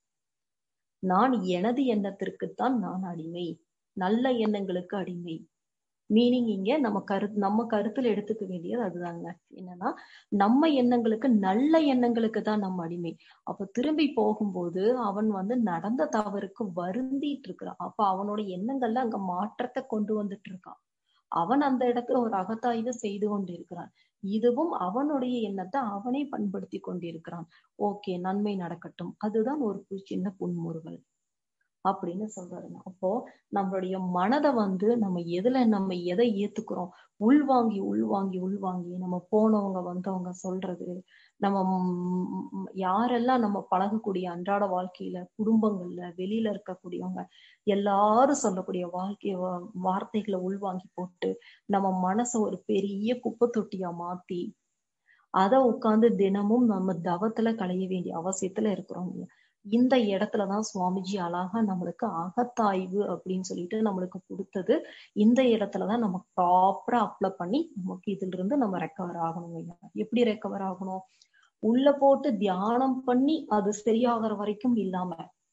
நான் எனது எண்ணத்திற்குத்தான் நான் அடிமை நல்ல எண்ணங்களுக்கு அடிமை மீனிங் இங்க நம்ம கரு நம்ம கருத்துல எடுத்துக்க வேண்டியது அதுதாங்க என்னன்னா நம்ம எண்ணங்களுக்கு நல்ல எண்ணங்களுக்கு தான் நம்ம அடிமை அப்ப திரும்பி போகும்போது அவன் வந்து நடந்த தவறுக்கு வருந்திட்டு இருக்கிறான் அப்ப அவனோட எண்ணங்கள்ல அங்க மாற்றத்தை கொண்டு வந்துட்டு இருக்கான் அவன் அந்த இடத்துல ஒரு அகத்தாய்வு செய்து கொண்டிருக்கிறான் இதுவும் அவனுடைய எண்ணத்தை அவனே பண்படுத்தி கொண்டிருக்கிறான் ஓகே நன்மை நடக்கட்டும் அதுதான் ஒரு கு- சின்ன புன்முறுவல் அப்படின்னு சொல்றாருங்க அப்போ நம்மளுடைய மனதை வந்து நம்ம எதுல நம்ம எதை ஏத்துக்கிறோம் உள்வாங்கி உள்வாங்கி உள்வாங்கி நம்ம போனவங்க வந்தவங்க சொல்றது நம்ம ம், ம், யாரெல்லாம் நம்ம பழகக்கூடிய அன்றாட வாழ்க்கையில குடும்பங்கள்ல வெளியில இருக்கக்கூடியவங்க எல்லாரும் சொல்லக்கூடிய வாழ்க்கை வா- வார்த்தைகளை உள்வாங்கி போட்டு நம்ம மனச ஒரு பெரிய குப்பை தொட்டியா மாத்தி அத உட்கார்ந்து தினமும் நம்ம தவத்துல களைய வேண்டிய அவசியத்துல இருக்கிறோம் இந்த இடத்துலதான் சுவாமிஜி அழகா நம்மளுக்கு அகத்தாய்வு அப்படின்னு சொல்லிட்டு நம்மளுக்கு கொடுத்தது இந்த இடத்துலதான் நம்ம ப்ராப்பரா அப்ளை பண்ணி நமக்கு இதுல இருந்து நம்ம ரெக்கவர் ஆகணும் ஐயா. எப்படி ரெக்கவர் ஆகணும் உள்ள போட்டு தியானம் பண்ணி அது சரியாகிற வரைக்கும் இல்லாம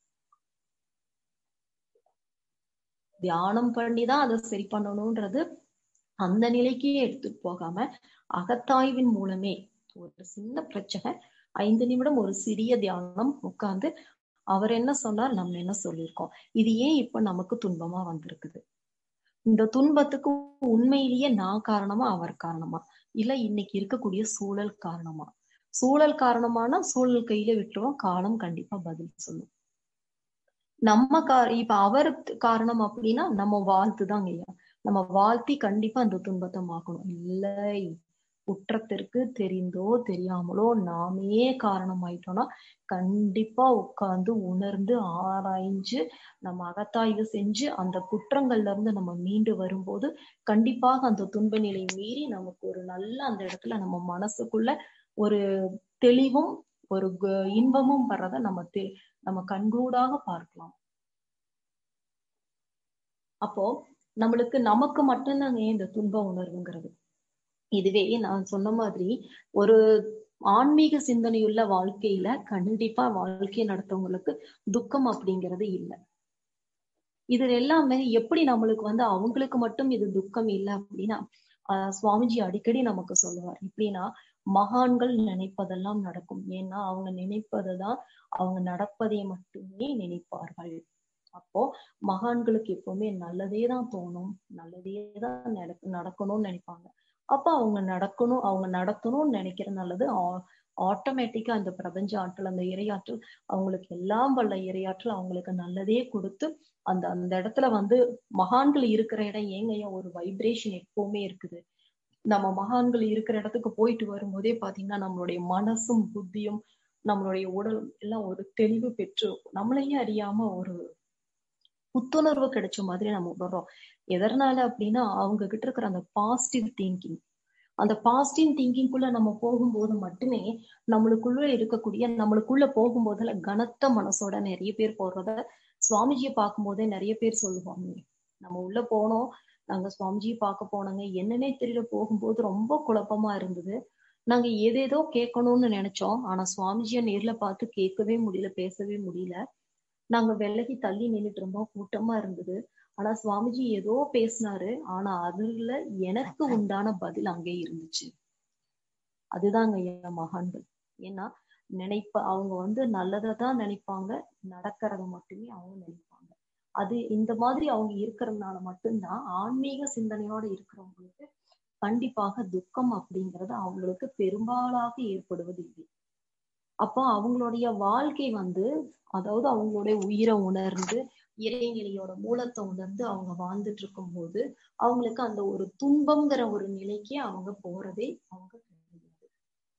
தியானம் பண்ணிதான் அதை சரி பண்ணணும்ன்றது அந்த நிலைக்கே எடுத்துட்டு போகாம அகத்தாய்வின் மூலமே ஒரு சின்ன பிரச்சனை ஐந்து நிமிடம் ஒரு சிறிய தியானம் உட்கார்ந்து அவர் என்ன சொன்னார் நம்ம என்ன சொல்லியிருக்கோம் இது ஏன் இப்ப நமக்கு துன்பமா வந்திருக்குது இந்த துன்பத்துக்கு உண்மையிலேயே நான் காரணமா அவர் காரணமா இல்ல இன்னைக்கு இருக்கக்கூடிய சூழல் காரணமா சூழல் காரணமானா சூழல் கையில விட்டுருவோம் காலம் கண்டிப்பா பதில் சொல்லும் நம்ம கா இப்ப அவர் காரணம் அப்படின்னா நம்ம வாழ்த்து தாங்க ஐயா நம்ம வாழ்த்தி கண்டிப்பா அந்த துன்பத்தை மாக்கணும் இல்லை குற்றத்திற்கு தெரிந்தோ தெரியாமலோ நாமே காரணமாயிட்டோம்னா கண்டிப்பா உட்கார்ந்து உணர்ந்து ஆராய்ஞ்சு நம்ம அகத்தாய்வு செஞ்சு அந்த குற்றங்கள்ல இருந்து நம்ம மீண்டு வரும்போது கண்டிப்பாக அந்த துன்ப நிலையை மீறி நமக்கு ஒரு நல்ல அந்த இடத்துல நம்ம மனசுக்குள்ள ஒரு தெளிவும் ஒரு கு- இன்பமும் வர்றத நம்ம தெ- நம்ம கண்கூடாக பார்க்கலாம் அப்போ நம்மளுக்கு நமக்கு மட்டும்தாங்க இந்த துன்ப உணர்வுங்கிறது இதுவே நான் சொன்ன மாதிரி ஒரு ஆன்மீக சிந்தனையுள்ள வாழ்க்கையில கண்டிப்பா வாழ்க்கை நடத்தவங்களுக்கு துக்கம் அப்படிங்கிறது இல்லை இது எல்லாமே எப்படி நம்மளுக்கு வந்து அவங்களுக்கு மட்டும் இது துக்கம் இல்லை அப்படின்னா ஆஹ் சுவாமிஜி அடிக்கடி நமக்கு சொல்லுவார் எப்படின்னா மகான்கள் நினைப்பதெல்லாம் நடக்கும் ஏன்னா அவங்க நினைப்பதுதான் அவங்க நடப்பதை மட்டுமே நினைப்பார்கள் அப்போ மகான்களுக்கு எப்பவுமே நல்லதே தான் தோணும் நல்லதே தான் நடக்க நடக்கணும்னு நினைப்பாங்க அப்ப அவங்க நடக்கணும் அவங்க நடத்தணும்னு நினைக்கிற நல்லது ஆ- ஆட்டோமேட்டிக்கா அந்த பிரபஞ்ச ஆற்றல் அந்த இரையாற்றல் அவங்களுக்கு எல்லாம் வல்ல இரையாற்றல் அவங்களுக்கு நல்லதே கொடுத்து அந்த அந்த இடத்துல வந்து மகான்கள் இருக்கிற இடம் ஏங்கய்யா ஒரு வைப்ரேஷன் எப்பவுமே இருக்குது நம்ம மகான்கள் இருக்கிற இடத்துக்கு போயிட்டு வரும்போதே பாத்தீங்கன்னா நம்மளுடைய மனசும் புத்தியும் நம்மளுடைய உடல் எல்லாம் ஒரு தெளிவு பெற்று நம்மளையே அறியாம ஒரு புத்துணர்வு கிடைச்ச மாதிரி நம்ம உணர்றோம் எதனால அப்படின்னா அவங்க கிட்ட இருக்கிற அந்த பாசிட்டிவ் திங்கிங் அந்த பாசிட்டிவ் திங்கிங்குள்ள நம்ம போகும்போது மட்டுமே நம்மளுக்குள்ள இருக்கக்கூடிய நம்மளுக்குள்ள போகும்போதுல கனத்த மனசோட நிறைய பேர் போடுறத சுவாமிஜியை பார்க்கும் போதே நிறைய பேர் சொல்லுவாங்க நம்ம உள்ள போனோம் நாங்க சுவாமிஜியை பார்க்க போனோங்க என்னன்னே தெரியல போகும்போது ரொம்ப குழப்பமா இருந்தது நாங்க ஏதேதோ கேட்கணும்னு நினைச்சோம் ஆனா சுவாமிஜியை நேர்ல பார்த்து கேட்கவே முடியல பேசவே முடியல நாங்க விலகி தள்ளி நின்றுட்டு இருந்தோம் கூட்டமா இருந்தது ஆனா சுவாமிஜி ஏதோ பேசினாரு ஆனா அதுல எனக்கு உண்டான பதில் அங்கே இருந்துச்சு அதுதாங்க என் மகான்கள் ஏன்னா நினைப்ப அவங்க வந்து நல்லதை தான் நினைப்பாங்க நடக்கிறத மட்டுமே அவங்க நினைப்பாங்க அது இந்த மாதிரி அவங்க இருக்கிறதுனால மட்டும்தான் ஆன்மீக சிந்தனையோட இருக்கிறவங்களுக்கு கண்டிப்பாக துக்கம் அப்படிங்கிறது அவங்களுக்கு பெரும்பாலாக ஏற்படுவது இல்லை அப்போ அவங்களுடைய வாழ்க்கை வந்து அதாவது அவங்களுடைய உயிரை உணர்ந்து இறைநிலையோட மூலத்தை உணர்ந்து அவங்க வாழ்ந்துட்டு இருக்கும் போது அவங்களுக்கு அந்த ஒரு துன்பம்ங்கிற ஒரு நிலைக்கு அவங்க போறதே அவங்க கிடையாது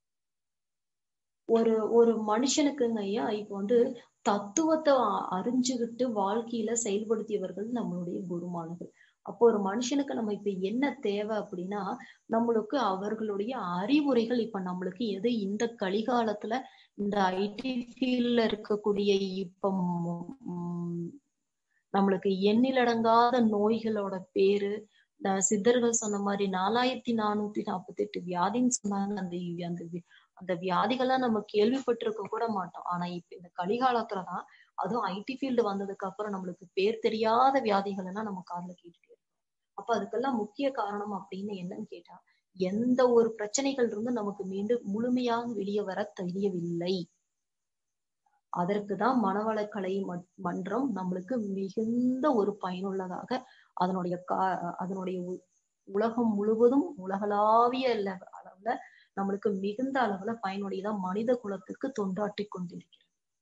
ஒரு ஒரு மனுஷனுக்குங்க ஐயா இப்ப வந்து தத்துவத்தை அறிஞ்சுகிட்டு வாழ்க்கையில செயல்படுத்தியவர்கள் நம்மளுடைய குருமானர்கள் அப்போ ஒரு மனுஷனுக்கு நம்ம இப்ப என்ன தேவை அப்படின்னா நம்மளுக்கு அவர்களுடைய அறிவுரைகள் இப்ப நம்மளுக்கு எது இந்த கலிகாலத்துல இந்த ஐடி ஃபீல்ட்ல இருக்கக்கூடிய இப்ப நம்மளுக்கு எண்ணிலடங்காத நோய்களோட பேரு இந்த சித்தர்கள் சொன்ன மாதிரி நாலாயிரத்தி நானூத்தி நாற்பத்தி எட்டு வியாதின்னு சொன்னாங்க அந்த அந்த அந்த வியாதிகள்லாம் நம்ம கேள்விப்பட்டிருக்க கூட மாட்டோம் ஆனா இப்ப இந்த கலிகாலத்துலதான் அதுவும் ஐடி ஃபீல்டு வந்ததுக்கு அப்புறம் நம்மளுக்கு பேர் தெரியாத வியாதிகள் எல்லாம் நம்ம காதுல கேட்டுட்டே இருக்கோம் அப்ப அதுக்கெல்லாம் முக்கிய காரணம் அப்படின்னு என்னன்னு கேட்டா எந்த ஒரு பிரச்சனைகள் இருந்து நமக்கு மீண்டும் முழுமையாக வெளியே வர தெரியவில்லை அதற்குதான் மனவளக்கலை மன்றம் நம்மளுக்கு மிகுந்த ஒரு பயனுள்ளதாக அதனுடைய கா அதனுடைய உலகம் முழுவதும் உலகளாவிய அளவுல நம்மளுக்கு மிகுந்த அளவுல பயனுடையதா மனித குலத்துக்கு தொண்டாற்றி கொண்டிருக்கிறது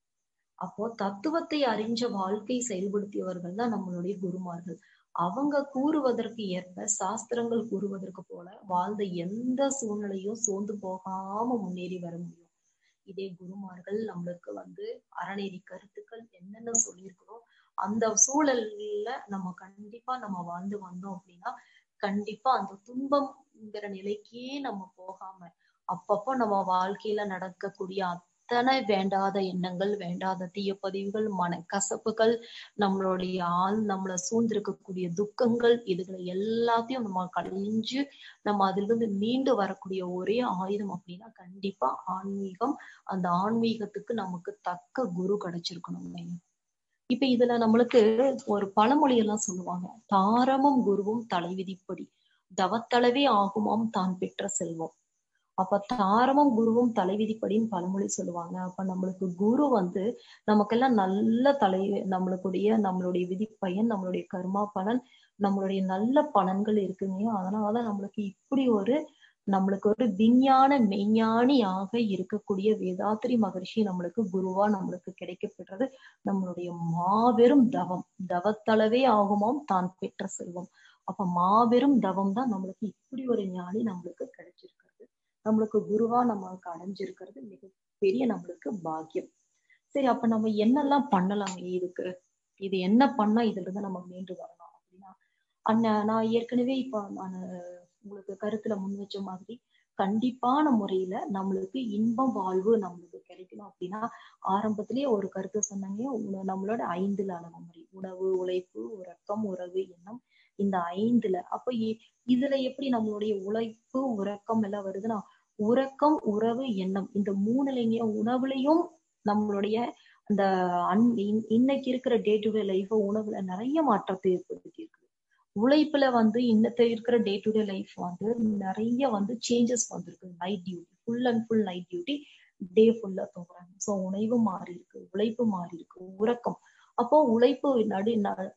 அப்போ தத்துவத்தை அறிஞ்ச வாழ்க்கை செயல்படுத்தியவர்கள் தான் நம்மளுடைய குருமார்கள் அவங்க கூறுவதற்கு ஏற்ப சாஸ்திரங்கள் கூறுவதற்கு போல வாழ்ந்த எந்த சூழ்நிலையும் சோர்ந்து போகாம முன்னேறி வர முடியும் இதே குருமார்கள் நம்மளுக்கு வந்து அறநெறி கருத்துக்கள் என்னென்ன சொல்லியிருக்கிறோம் அந்த சூழல்ல நம்ம கண்டிப்பா நம்ம வாழ்ந்து வந்தோம் அப்படின்னா கண்டிப்பா அந்த துன்பம்ங்கிற நிலைக்கே நம்ம போகாம அப்பப்போ நம்ம வாழ்க்கையில நடக்கக்கூடிய அத்தனை வேண்டாத எண்ணங்கள் வேண்டாத தீய பதிவுகள் மனக்கசப்புகள் நம்மளுடைய ஆள் நம்மளை சூழ்ந்திருக்கக்கூடிய துக்கங்கள் இதுகளை எல்லாத்தையும் நம்ம கழிஞ்சு நம்ம அதிலிருந்து மீண்டு வரக்கூடிய ஒரே ஆயுதம் அப்படின்னா கண்டிப்பா ஆன்மீகம் அந்த ஆன்மீகத்துக்கு நமக்கு தக்க குரு கிடைச்சிருக்கணும் இப்ப இதுல நம்மளுக்கு ஒரு பழமொழி எல்லாம் சொல்லுவாங்க தாரமும் குருவும் தலைவிதிப்படி தவத்தளவே ஆகுமாம் தான் பெற்ற செல்வம் அப்ப தாரமும் குருவும் தலைவிதிப்படின்னு பழமொழி சொல்லுவாங்க அப்ப நம்மளுக்கு குரு வந்து நமக்கெல்லாம் நல்ல தலை நம்மளுக்குடைய நம்மளுடைய விதிப்பயன் நம்மளுடைய கர்மா பலன் நம்மளுடைய நல்ல பலன்கள் இருக்குங்க அதனாலதான் நம்மளுக்கு இப்படி ஒரு நம்மளுக்கு ஒரு விஞ்ஞான மெய்ஞானியாக இருக்கக்கூடிய வேதாத்திரி மகர்ஷி நம்மளுக்கு குருவா நம்மளுக்கு கிடைக்கப்பெற்றது நம்மளுடைய மாபெரும் தவம் தவத்தளவே ஆகுமாம் தான் பெற்ற செல்வம் அப்ப மாபெரும் தவம் தான் நம்மளுக்கு இப்படி ஒரு ஞானி நம்மளுக்கு கிடைச்சிருக்கிறது நம்மளுக்கு குருவா நம்மளுக்கு அடைஞ்சிருக்கிறது மிகப்பெரிய நம்மளுக்கு பாக்கியம் சரி அப்ப நம்ம என்னெல்லாம் பண்ணலாம் இதுக்கு இது என்ன பண்ணா இதுல இருந்து நம்ம மீண்டு வரலாம் அப்படின்னா அண்ணன் நான் ஏற்கனவே இப்ப நான் உங்களுக்கு கருத்துல முன் வச்ச மாதிரி கண்டிப்பான முறையில நம்மளுக்கு இன்பம் வாழ்வு நம்மளுக்கு கிடைக்கணும் அப்படின்னா ஆரம்பத்திலேயே ஒரு கருத்து சொன்னாங்க நம்மளோட ஐந்துல அளவு முறை உணவு உழைப்பு உறக்கம் உறவு எண்ணம் இந்த ஐந்துல அப்ப இதுல எப்படி நம்மளுடைய உழைப்பு உறக்கம் எல்லாம் வருதுன்னா உறக்கம் உறவு எண்ணம் இந்த மூணுலைங்க உணவுலையும் நம்மளுடைய அந்த அன் இன்னைக்கு இருக்கிற டே டு டே லைஃப் உணவுல நிறைய மாற்றத்தை ஏற்படுத்தி இருக்குது உழைப்புல வந்து இன்னத்தை இருக்கிற டே டு டே லைஃப் வந்து நிறைய வந்து சேஞ்சஸ் வந்திருக்கு night duty full and full night duty day ஃபுல்லா தூங்குறாங்க ஸோ உணவு மாறி இருக்கு உழைப்பு மாறி இருக்கு உறக்கம் அப்போ உழைப்பு நடு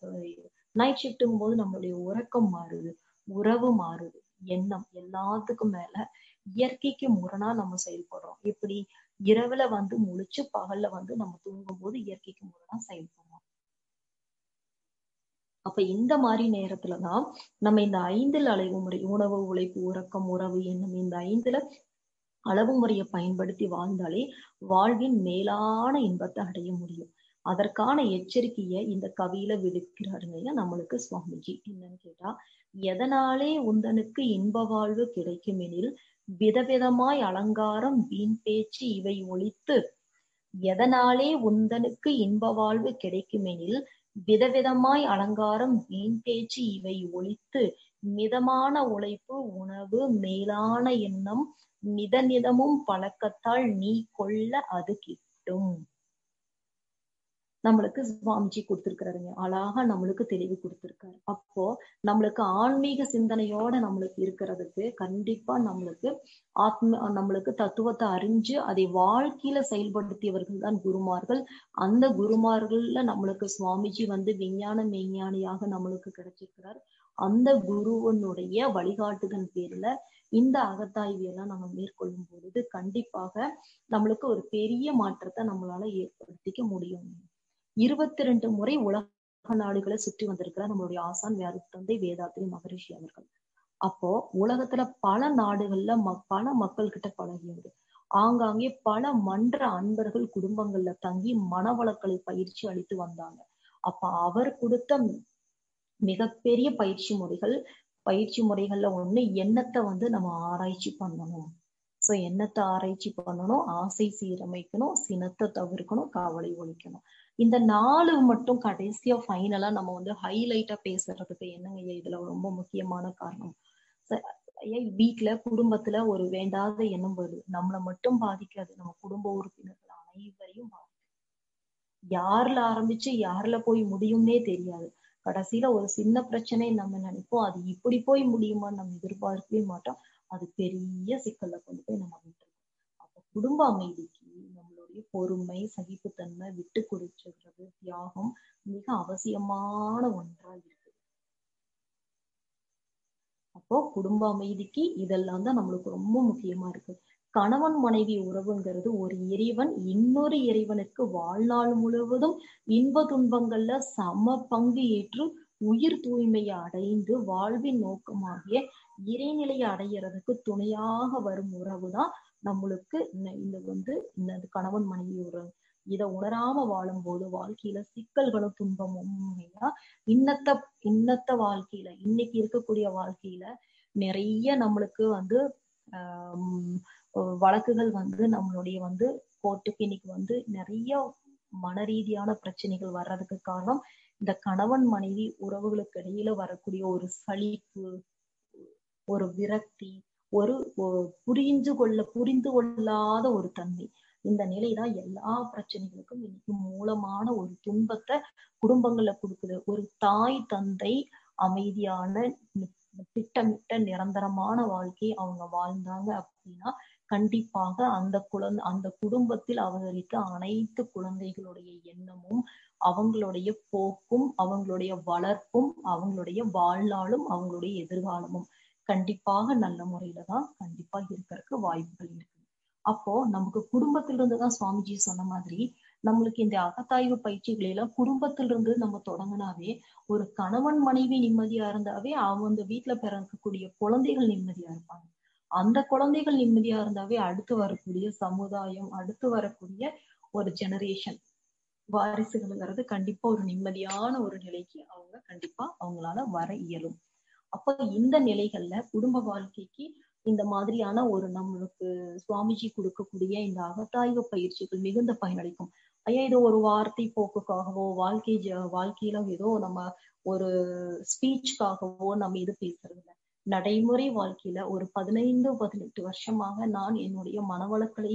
நைட் ஷிஃப்ட்டுங்கும் போது நம்மளுடைய உறக்கம் மாறுது உறவு மாறுது எண்ணம் எல்லாத்துக்கும் மேல இயற்கைக்கு முரணா நம்ம செயல்படுறோம் எப்படி இரவுல வந்து முழிச்சு பகல்ல வந்து நம்ம தூங்கும் போது இயற்கைக்கு முரணா செயல்படுறோம் அப்ப இந்த மாதிரி நேரத்துலதான் நம்ம இந்த ஐந்தில் அலைவு முறை உணவு உழைப்பு உறக்கம் உறவு என்னும் இந்த ஐந்துல அளவு முறையை பயன்படுத்தி வாழ்ந்தாலே வாழ்வின் மேலான இன்பத்தை அடைய முடியும் அதற்கான எச்சரிக்கையை இந்த கவியில விடுக்கிறாருங்க நம்மளுக்கு சுவாமிஜி என்னன்னு கேட்டா எதனாலே உந்தனுக்கு இன்ப வாழ்வு கிடைக்கும் எனில் விதவிதமாய் அலங்காரம் வீண் பேச்சு இவை ஒழித்து எதனாலே உந்தனுக்கு இன்ப வாழ்வு கிடைக்குமெனில் விதவிதமாய் அலங்காரம் வீண் பேச்சு இவை ஒழித்து மிதமான உழைப்பு உணவு மேலான எண்ணம் நிதநிதமும் பழக்கத்தால் நீ கொள்ள அது கிட்டும் நம்மளுக்கு சுவாமிஜி கொடுத்திருக்கிறாருங்க அழகா நம்மளுக்கு தெளிவு கொடுத்திருக்காரு அப்போ நம்மளுக்கு ஆன்மீக சிந்தனையோட நம்மளுக்கு இருக்கிறதுக்கு கண்டிப்பா நம்மளுக்கு ஆத்ம நம்மளுக்கு தத்துவத்தை அறிஞ்சு அதை வாழ்க்கையில செயல்படுத்தியவர்கள் தான் குருமார்கள் அந்த குருமார்கள்ல நம்மளுக்கு சுவாமிஜி வந்து விஞ்ஞான மெய்ஞானியாக நம்மளுக்கு கிடைச்சிருக்கிறார் அந்த குருவனுடைய வழிகாட்டுதல் பேர்ல இந்த அகத்தாய்வியெல்லாம் நம்ம மேற்கொள்ளும் பொழுது கண்டிப்பாக நம்மளுக்கு ஒரு பெரிய மாற்றத்தை நம்மளால ஏற்படுத்திக்க முடியும் இருபத்தி ரெண்டு முறை உலக நாடுகளை சுற்றி வந்திருக்கிறார் நம்மளுடைய ஆசான் வேறு தந்தை வேதாத்திரி மகரிஷி அவர்கள் அப்போ உலகத்துல பல நாடுகள்ல ம பல மக்கள் கிட்ட பழகியது ஆங்காங்கே பல மன்ற அன்பர்கள் குடும்பங்கள்ல தங்கி மனவளக்கலை பயிற்சி அளித்து வந்தாங்க அப்ப அவர் கொடுத்த மிகப்பெரிய பயிற்சி முறைகள் பயிற்சி முறைகள்ல ஒண்ணு எண்ணத்தை வந்து நம்ம ஆராய்ச்சி பண்ணணும் சோ எண்ணத்தை ஆராய்ச்சி பண்ணணும் ஆசை சீரமைக்கணும் சினத்தை தவிர்க்கணும் கவலை ஒழிக்கணும் இந்த நாலு மட்டும் கடைசியா ஃபைனலா நம்ம வந்து ஹைலைட்டா பேசுறதுக்கு என்னங்க இதுல ரொம்ப முக்கியமான காரணம் வீட்டுல குடும்பத்துல ஒரு வேண்டாத எண்ணம் வருது நம்மளை மட்டும் பாதிக்காது நம்ம குடும்ப உறுப்பினர்கள் அனைவரையும் பாதிக்கும் யாருல ஆரம்பிச்சு யாருல போய் முடியும்னே தெரியாது கடைசியில ஒரு சின்ன பிரச்சனை நம்ம நினைப்போம் அது இப்படி போய் முடியுமான்னு நம்ம எதிர்பார்க்கவே மாட்டோம் அது பெரிய சிக்கல்ல கொண்டு போய் நம்ம விட்டுருக்கோம் அப்ப குடும்ப அமைதிக்கு நம்மளுடைய பொறுமை சகிப்புத்தன்மை விட்டு கொடுத்துறது தியாகம் மிக அவசியமான ஒன்றா இருக்கு அப்போ குடும்ப அமைதிக்கு இதெல்லாம் தான் நம்மளுக்கு ரொம்ப முக்கியமா இருக்கு கணவன் மனைவி உறவுங்கிறது ஒரு இறைவன் இன்னொரு இறைவனுக்கு வாழ்நாள் முழுவதும் இன்ப துன்பங்கள்ல சம பங்கு ஏற்று உயிர் தூய்மையை அடைந்து வாழ்வின் நோக்கமாகிய இறைநிலையை அடையிறதுக்கு துணையாக வரும் உறவு தான் நம்மளுக்கு இந்த வந்து இந்த கணவன் மனைவி உறவு இதை உணராம வாழும்போது வாழ்க்கையில சிக்கல்களும் துன்பமும் இன்னத்த இன்னத்த வாழ்க்கையில இன்னைக்கு இருக்கக்கூடிய வாழ்க்கையில நிறைய நம்மளுக்கு வந்து ஆஹ் வழக்குகள் வந்து நம்மளுடைய வந்து கோர்ட்டுக்கு இன்னைக்கு வந்து நிறைய மன ரீதியான பிரச்சனைகள் வர்றதுக்கு காரணம் இந்த கணவன் மனைவி உறவுகளுக்கு இடையில வரக்கூடிய ஒரு சலிப்பு ஒரு விரக்தி ஒரு புரிந்து கொள்ள புரிந்து கொள்ளாத ஒரு தன்மை இந்த நிலைதான் எல்லா பிரச்சனைகளுக்கும் இன்னைக்கு மூலமான ஒரு துன்பத்தை குடும்பங்கள்ல கொடுக்குது ஒரு தாய் தந்தை அமைதியான திட்டமிட்ட நிரந்தரமான வாழ்க்கை அவங்க வாழ்ந்தாங்க அப்படின்னா கண்டிப்பாக அந்த குழந்தை அந்த குடும்பத்தில் அவதரித்த அனைத்து குழந்தைகளுடைய எண்ணமும் அவங்களுடைய போக்கும் அவங்களுடைய வளர்ப்பும் அவங்களுடைய வாழ்நாளும் அவங்களுடைய எதிர்காலமும் கண்டிப்பாக நல்ல முறையில தான் கண்டிப்பா இருக்கிறதுக்கு வாய்ப்புகள் இருக்கு அப்போ நமக்கு குடும்பத்திலிருந்து தான் சுவாமிஜி சொன்ன மாதிரி நம்மளுக்கு இந்த அகத்தாய்வு பயிற்சிகளை எல்லாம் குடும்பத்திலிருந்து நம்ம தொடங்கினாவே ஒரு கணவன் மனைவி நிம்மதியா இருந்தாவே அவங்க வீட்டுல பிறக்கக்கூடிய குழந்தைகள் நிம்மதியா இருப்பாங்க அந்த குழந்தைகள் நிம்மதியா இருந்தாவே அடுத்து வரக்கூடிய சமுதாயம் அடுத்து வரக்கூடிய ஒரு ஜெனரேஷன் வாரிசுகள்ங்கிறது கண்டிப்பா ஒரு நிம்மதியான ஒரு நிலைக்கு அவங்க கண்டிப்பா அவங்களால வர இயலும் அப்ப இந்த நிலைகள்ல குடும்ப வாழ்க்கைக்கு இந்த மாதிரியான ஒரு நம்மளுக்கு சுவாமிஜி கொடுக்கக்கூடிய இந்த அகத்தாய்வு பயிற்சிகள் மிகுந்த பயனளிக்கும் ஐயா இது ஒரு வார்த்தை போக்குக்காகவோ வாழ்க்கை வாழ்க்கையில ஏதோ நம்ம ஒரு ஸ்பீச்சுக்காகவோ நம்ம இது பேசுறது இல்லை நடைமுறை வாழ்க்கையில ஒரு பதினைந்து பதினெட்டு வருஷமாக நான் என்னுடைய மனவளக்கலை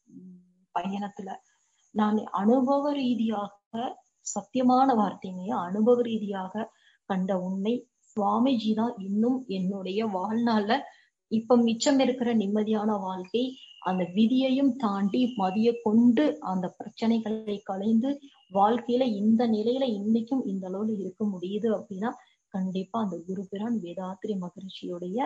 பயணத்துல நான் அனுபவ ரீதியாக சத்தியமான வார்த்தைங்க அனுபவ ரீதியாக கண்ட உண்மை சுவாமிஜி தான் இன்னும் என்னுடைய வாழ்நாள்ல இப்ப மிச்சம் இருக்கிற நிம்மதியான வாழ்க்கை அந்த விதியையும் தாண்டி மதிய கொண்டு அந்த பிரச்சனைகளை கலைந்து வாழ்க்கையில இந்த நிலையில இன்னைக்கும் இந்த அளவுல இருக்க முடியுது அப்படின்னா கண்டிப்பா அந்த குருபிரான் வேதாத்திரி மகரிஷியுடைய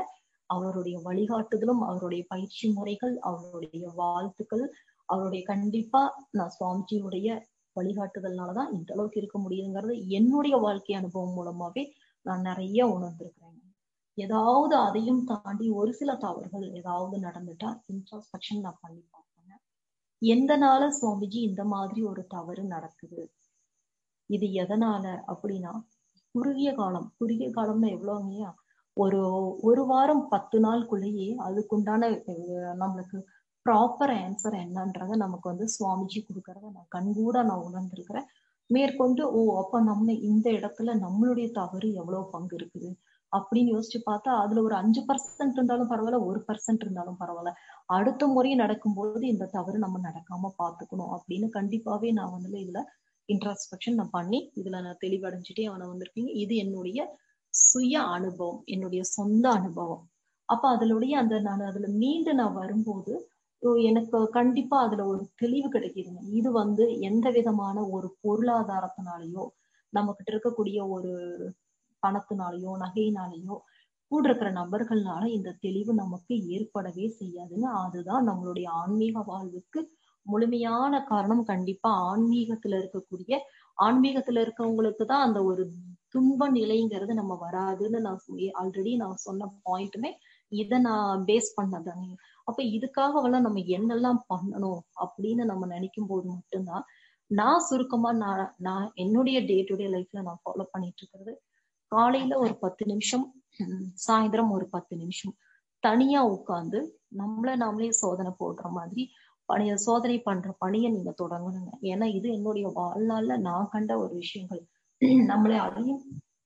அவருடைய வழிகாட்டுதலும் அவருடைய பயிற்சி முறைகள் அவருடைய வாழ்த்துக்கள் அவருடைய கண்டிப்பா நான் சுவாமிஜியுடைய வழிகாட்டுதல்னாலதான் இந்த அளவுக்கு இருக்க முடியுங்கிறது என்னுடைய வாழ்க்கை அனுபவம் மூலமாவே நான் நிறைய உணர்ந்திருக்கிறேன் ஏதாவது அதையும் தாண்டி ஒரு சில தவறுகள் ஏதாவது நடந்துட்டா இன்ட்ராஸ்பெக்ஷன் நான் பண்ணி பார்ப்பேன் எந்த நாள சுவாமிஜி இந்த மாதிரி ஒரு தவறு நடக்குது இது எதனால அப்படின்னா குறுகிய காலம் குறுகிய காலம்னா எவ்வளவுங்கய்யா ஒரு ஒரு வாரம் பத்து நாளுக்குள்ளேயே அதுக்குண்டான நம்மளுக்கு ப்ராப்பர் ஆன்சர் என்னன்றத நமக்கு வந்து சுவாமிஜி கொடுக்கறத நான் கண்கூட நான் உணர்ந்திருக்கிறேன் மேற்கொண்டு ஓ அப்ப நம்ம இந்த இடத்துல நம்மளுடைய தவறு எவ்வளவு பங்கு இருக்குது அப்படின்னு யோசிச்சு பார்த்தா அதுல ஒரு அஞ்சு பர்சன்ட் இருந்தாலும் பரவாயில்ல ஒரு பர்சன்ட் இருந்தாலும் பரவாயில்ல அடுத்த முறை நடக்கும்போது இந்த தவறு நம்ம நடக்காம பாத்துக்கணும் அப்படின்னு கண்டிப்பாவே நான் வந்து இதுல இன்ட்ராஸ்பெக்ஷன் நான் பண்ணி இதுல நான் தெளிவடைஞ்சிட்டே அவனை வந்திருக்கீங்க இது என்னுடைய சுய அனுபவம் என்னுடைய சொந்த அனுபவம் அப்ப அதனுடைய அந்த நான் அதுல மீண்டு நான் வரும்போது எனக்கு கண்டிப்பா அதுல ஒரு தெளிவு கிடைக்குதுங்க இது வந்து எந்த விதமான ஒரு பொருளாதாரத்தினாலேயோ நம்ம கிட்ட இருக்கக்கூடிய ஒரு பணத்தினாலேயோ நகையினாலேயோ கூட இருக்கிற நபர்கள்னால இந்த தெளிவு நமக்கு ஏற்படவே செய்யாதுங்க அதுதான் நம்மளுடைய ஆன்மீக வாழ்வுக்கு முழுமையான காரணம் கண்டிப்பா ஆன்மீகத்துல இருக்கக்கூடிய ஆன்மீகத்துல இருக்கவங்களுக்கு தான் அந்த ஒரு துன்ப நிலைங்கிறது நம்ம வராதுன்னு நான் ஆல்ரெடி நான் சொன்ன பாயிண்ட்டுமே இதை நான் பேஸ் பண்ணதாங்க அப்ப இதுக்காகவெல்லாம் நம்ம என்னெல்லாம் பண்ணணும் அப்படின்னு நம்ம நினைக்கும் போது மட்டும்தான் நான் சுருக்கமா நான் நான் என்னுடைய டே டு டே லைஃப்ல நான் ஃபாலோ பண்ணிட்டு இருக்கிறது காலையில ஒரு பத்து நிமிஷம் சாயந்தரம் ஒரு பத்து நிமிஷம் தனியா உட்காந்து நம்மள நாமளே சோதனை போடுற மாதிரி பணிய சோதனை பண்ற பணியை நீங்க தொடங்கணுங்க ஏன்னா இது என்னுடைய வாழ்நாள்ல நான் கண்ட ஒரு விஷயங்கள் நம்மளே அதையும்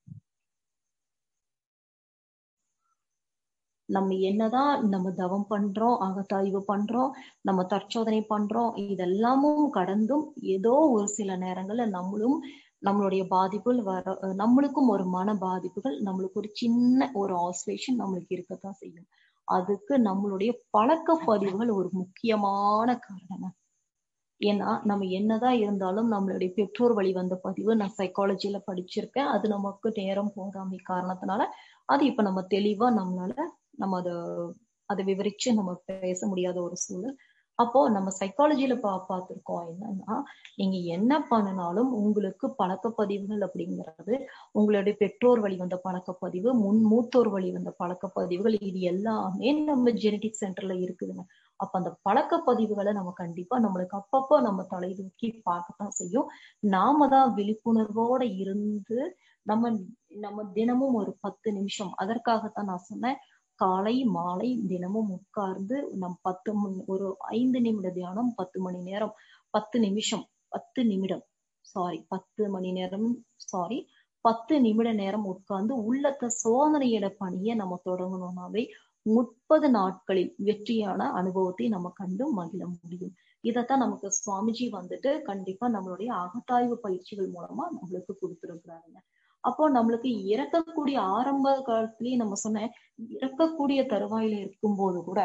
நம்ம என்னதான் நம்ம தவம் பண்றோம் அகத்தாய்வு பண்றோம் நம்ம தற்சோதனை பண்றோம் இதெல்லாமும் கடந்தும் ஏதோ ஒரு சில நேரங்கள்ல நம்மளும் நம்மளுடைய பாதிப்புகள் வர நம்மளுக்கும் ஒரு மன பாதிப்புகள் நம்மளுக்கு ஒரு சின்ன ஒரு ஆசோலேஷன் நம்மளுக்கு இருக்கத்தான் செய்யும் அதுக்கு நம்மளுடைய பழக்க பதிவுகள் ஒரு முக்கியமான காரணம் ஏன்னா நம்ம என்னதான் இருந்தாலும் நம்மளுடைய பெற்றோர் வழி வந்த பதிவு நான் சைக்காலஜில படிச்சிருக்கேன் அது நமக்கு நேரம் போதாமை காரணத்தினால அது இப்ப நம்ம தெளிவா நம்மளால நம்ம அதை அதை விவரிச்சு நம்ம பேச முடியாத ஒரு சூழல் அப்போ நம்ம சைக்காலஜில பா பார்த்திருக்கோம் என்னன்னா நீங்க என்ன பண்ணினாலும் உங்களுக்கு பழக்கப்பதிவுகள் அப்படிங்கிறது உங்களுடைய பெற்றோர் வழி வந்த பழக்கப்பதிவு முன் மூத்தோர் வழி வந்த பழக்கப்பதிவுகள் இது எல்லாமே நம்ம ஜெனட்டிக் சென்டர்ல இருக்குதுங்க அப்ப அந்த பழக்கப்பதிவுகளை நம்ம கண்டிப்பா நம்மளுக்கு அப்பப்போ நம்ம தலை தூக்கி பார்க்கத்தான் செய்யும் நாம தான் விழிப்புணர்வோட இருந்து நம்ம நம்ம தினமும் ஒரு பத்து நிமிஷம் அதற்காகத்தான் நான் சொன்னேன் காலை மாலை தினமும் உட்கார்ந்து நம் பத்து மணி ஒரு ஐந்து நிமிட தியானம் பத்து மணி நேரம் பத்து நிமிஷம் பத்து நிமிடம் சாரி பத்து மணி நேரம் சாரி பத்து நிமிட நேரம் உட்கார்ந்து உள்ளத்த சோதனையிட பணியை நம்ம தொடங்கணும்னாவே முப்பது நாட்களில் வெற்றியான அனுபவத்தை நம்ம கண்டு மகிழ முடியும் இதத்தான் நமக்கு சுவாமிஜி வந்துட்டு கண்டிப்பா நம்மளுடைய அகத்தாய்வு பயிற்சிகள் மூலமா நம்மளுக்கு கொடுத்துருக்குறாருங்க அப்போ நம்மளுக்கு இறக்கக்கூடிய ஆரம்ப காலத்திலேயே நம்ம சொன்ன இறக்கக்கூடிய தருவாயில இருக்கும்போது கூட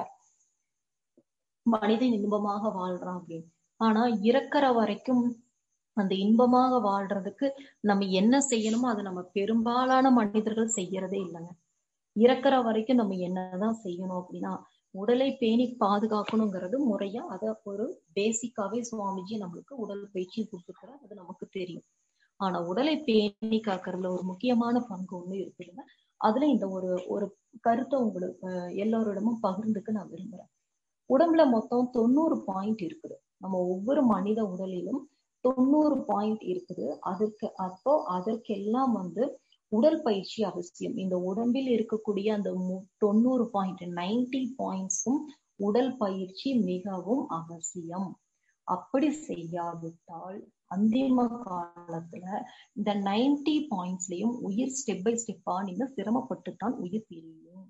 மனிதன் இன்பமாக வாழ்றான் அப்படின்னு ஆனா இறக்குற வரைக்கும் அந்த இன்பமாக வாழ்றதுக்கு நம்ம என்ன செய்யணுமோ அதை நம்ம பெரும்பாலான மனிதர்கள் செய்யறதே இல்லைங்க இறக்குற வரைக்கும் நம்ம என்னதான் செய்யணும் அப்படின்னா உடலை பேணி பாதுகாக்கணுங்கிறது முறையா அத ஒரு பேசிக்காவே சுவாமிஜி நம்மளுக்கு உடல் பயிற்சி கொடுத்துருக்கிறார் அது நமக்கு தெரியும் ஆனா உடலை பேணி காக்கிறதுல ஒரு முக்கியமான பங்கு ஒண்ணு இருக்குதுங்க அதுல இந்த ஒரு ஒரு கருத்தை உங்களுக்கு எல்லோரிடமும் பகிர்ந்துக்க நான் விரும்புறேன் உடம்புல மொத்தம் தொண்ணூறு பாயிண்ட் இருக்குது நம்ம ஒவ்வொரு மனித உடலிலும் தொண்ணூறு பாயிண்ட் இருக்குது அதற்கு அப்போ அதற்கெல்லாம் வந்து உடல் பயிற்சி அவசியம் இந்த உடம்பில் இருக்கக்கூடிய அந்த தொண்ணூறு பாயிண்ட் நைன்டி பாயிண்ட்ஸும் உடல் பயிற்சி மிகவும் அவசியம் அப்படி செய்யாவிட்டால் அந்திம காலத்துல இந்த நைன்டி பாயிண்ட்ஸ்லயும் உயிர் ஸ்டெப் பை ஸ்டெப்பா நீங்க சிரமப்பட்டுத்தான் உயிர் பிரியும்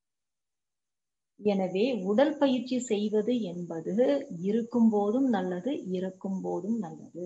எனவே உடல் பயிற்சி செய்வது என்பது இருக்கும் போதும் நல்லது இறக்கும் போதும் நல்லது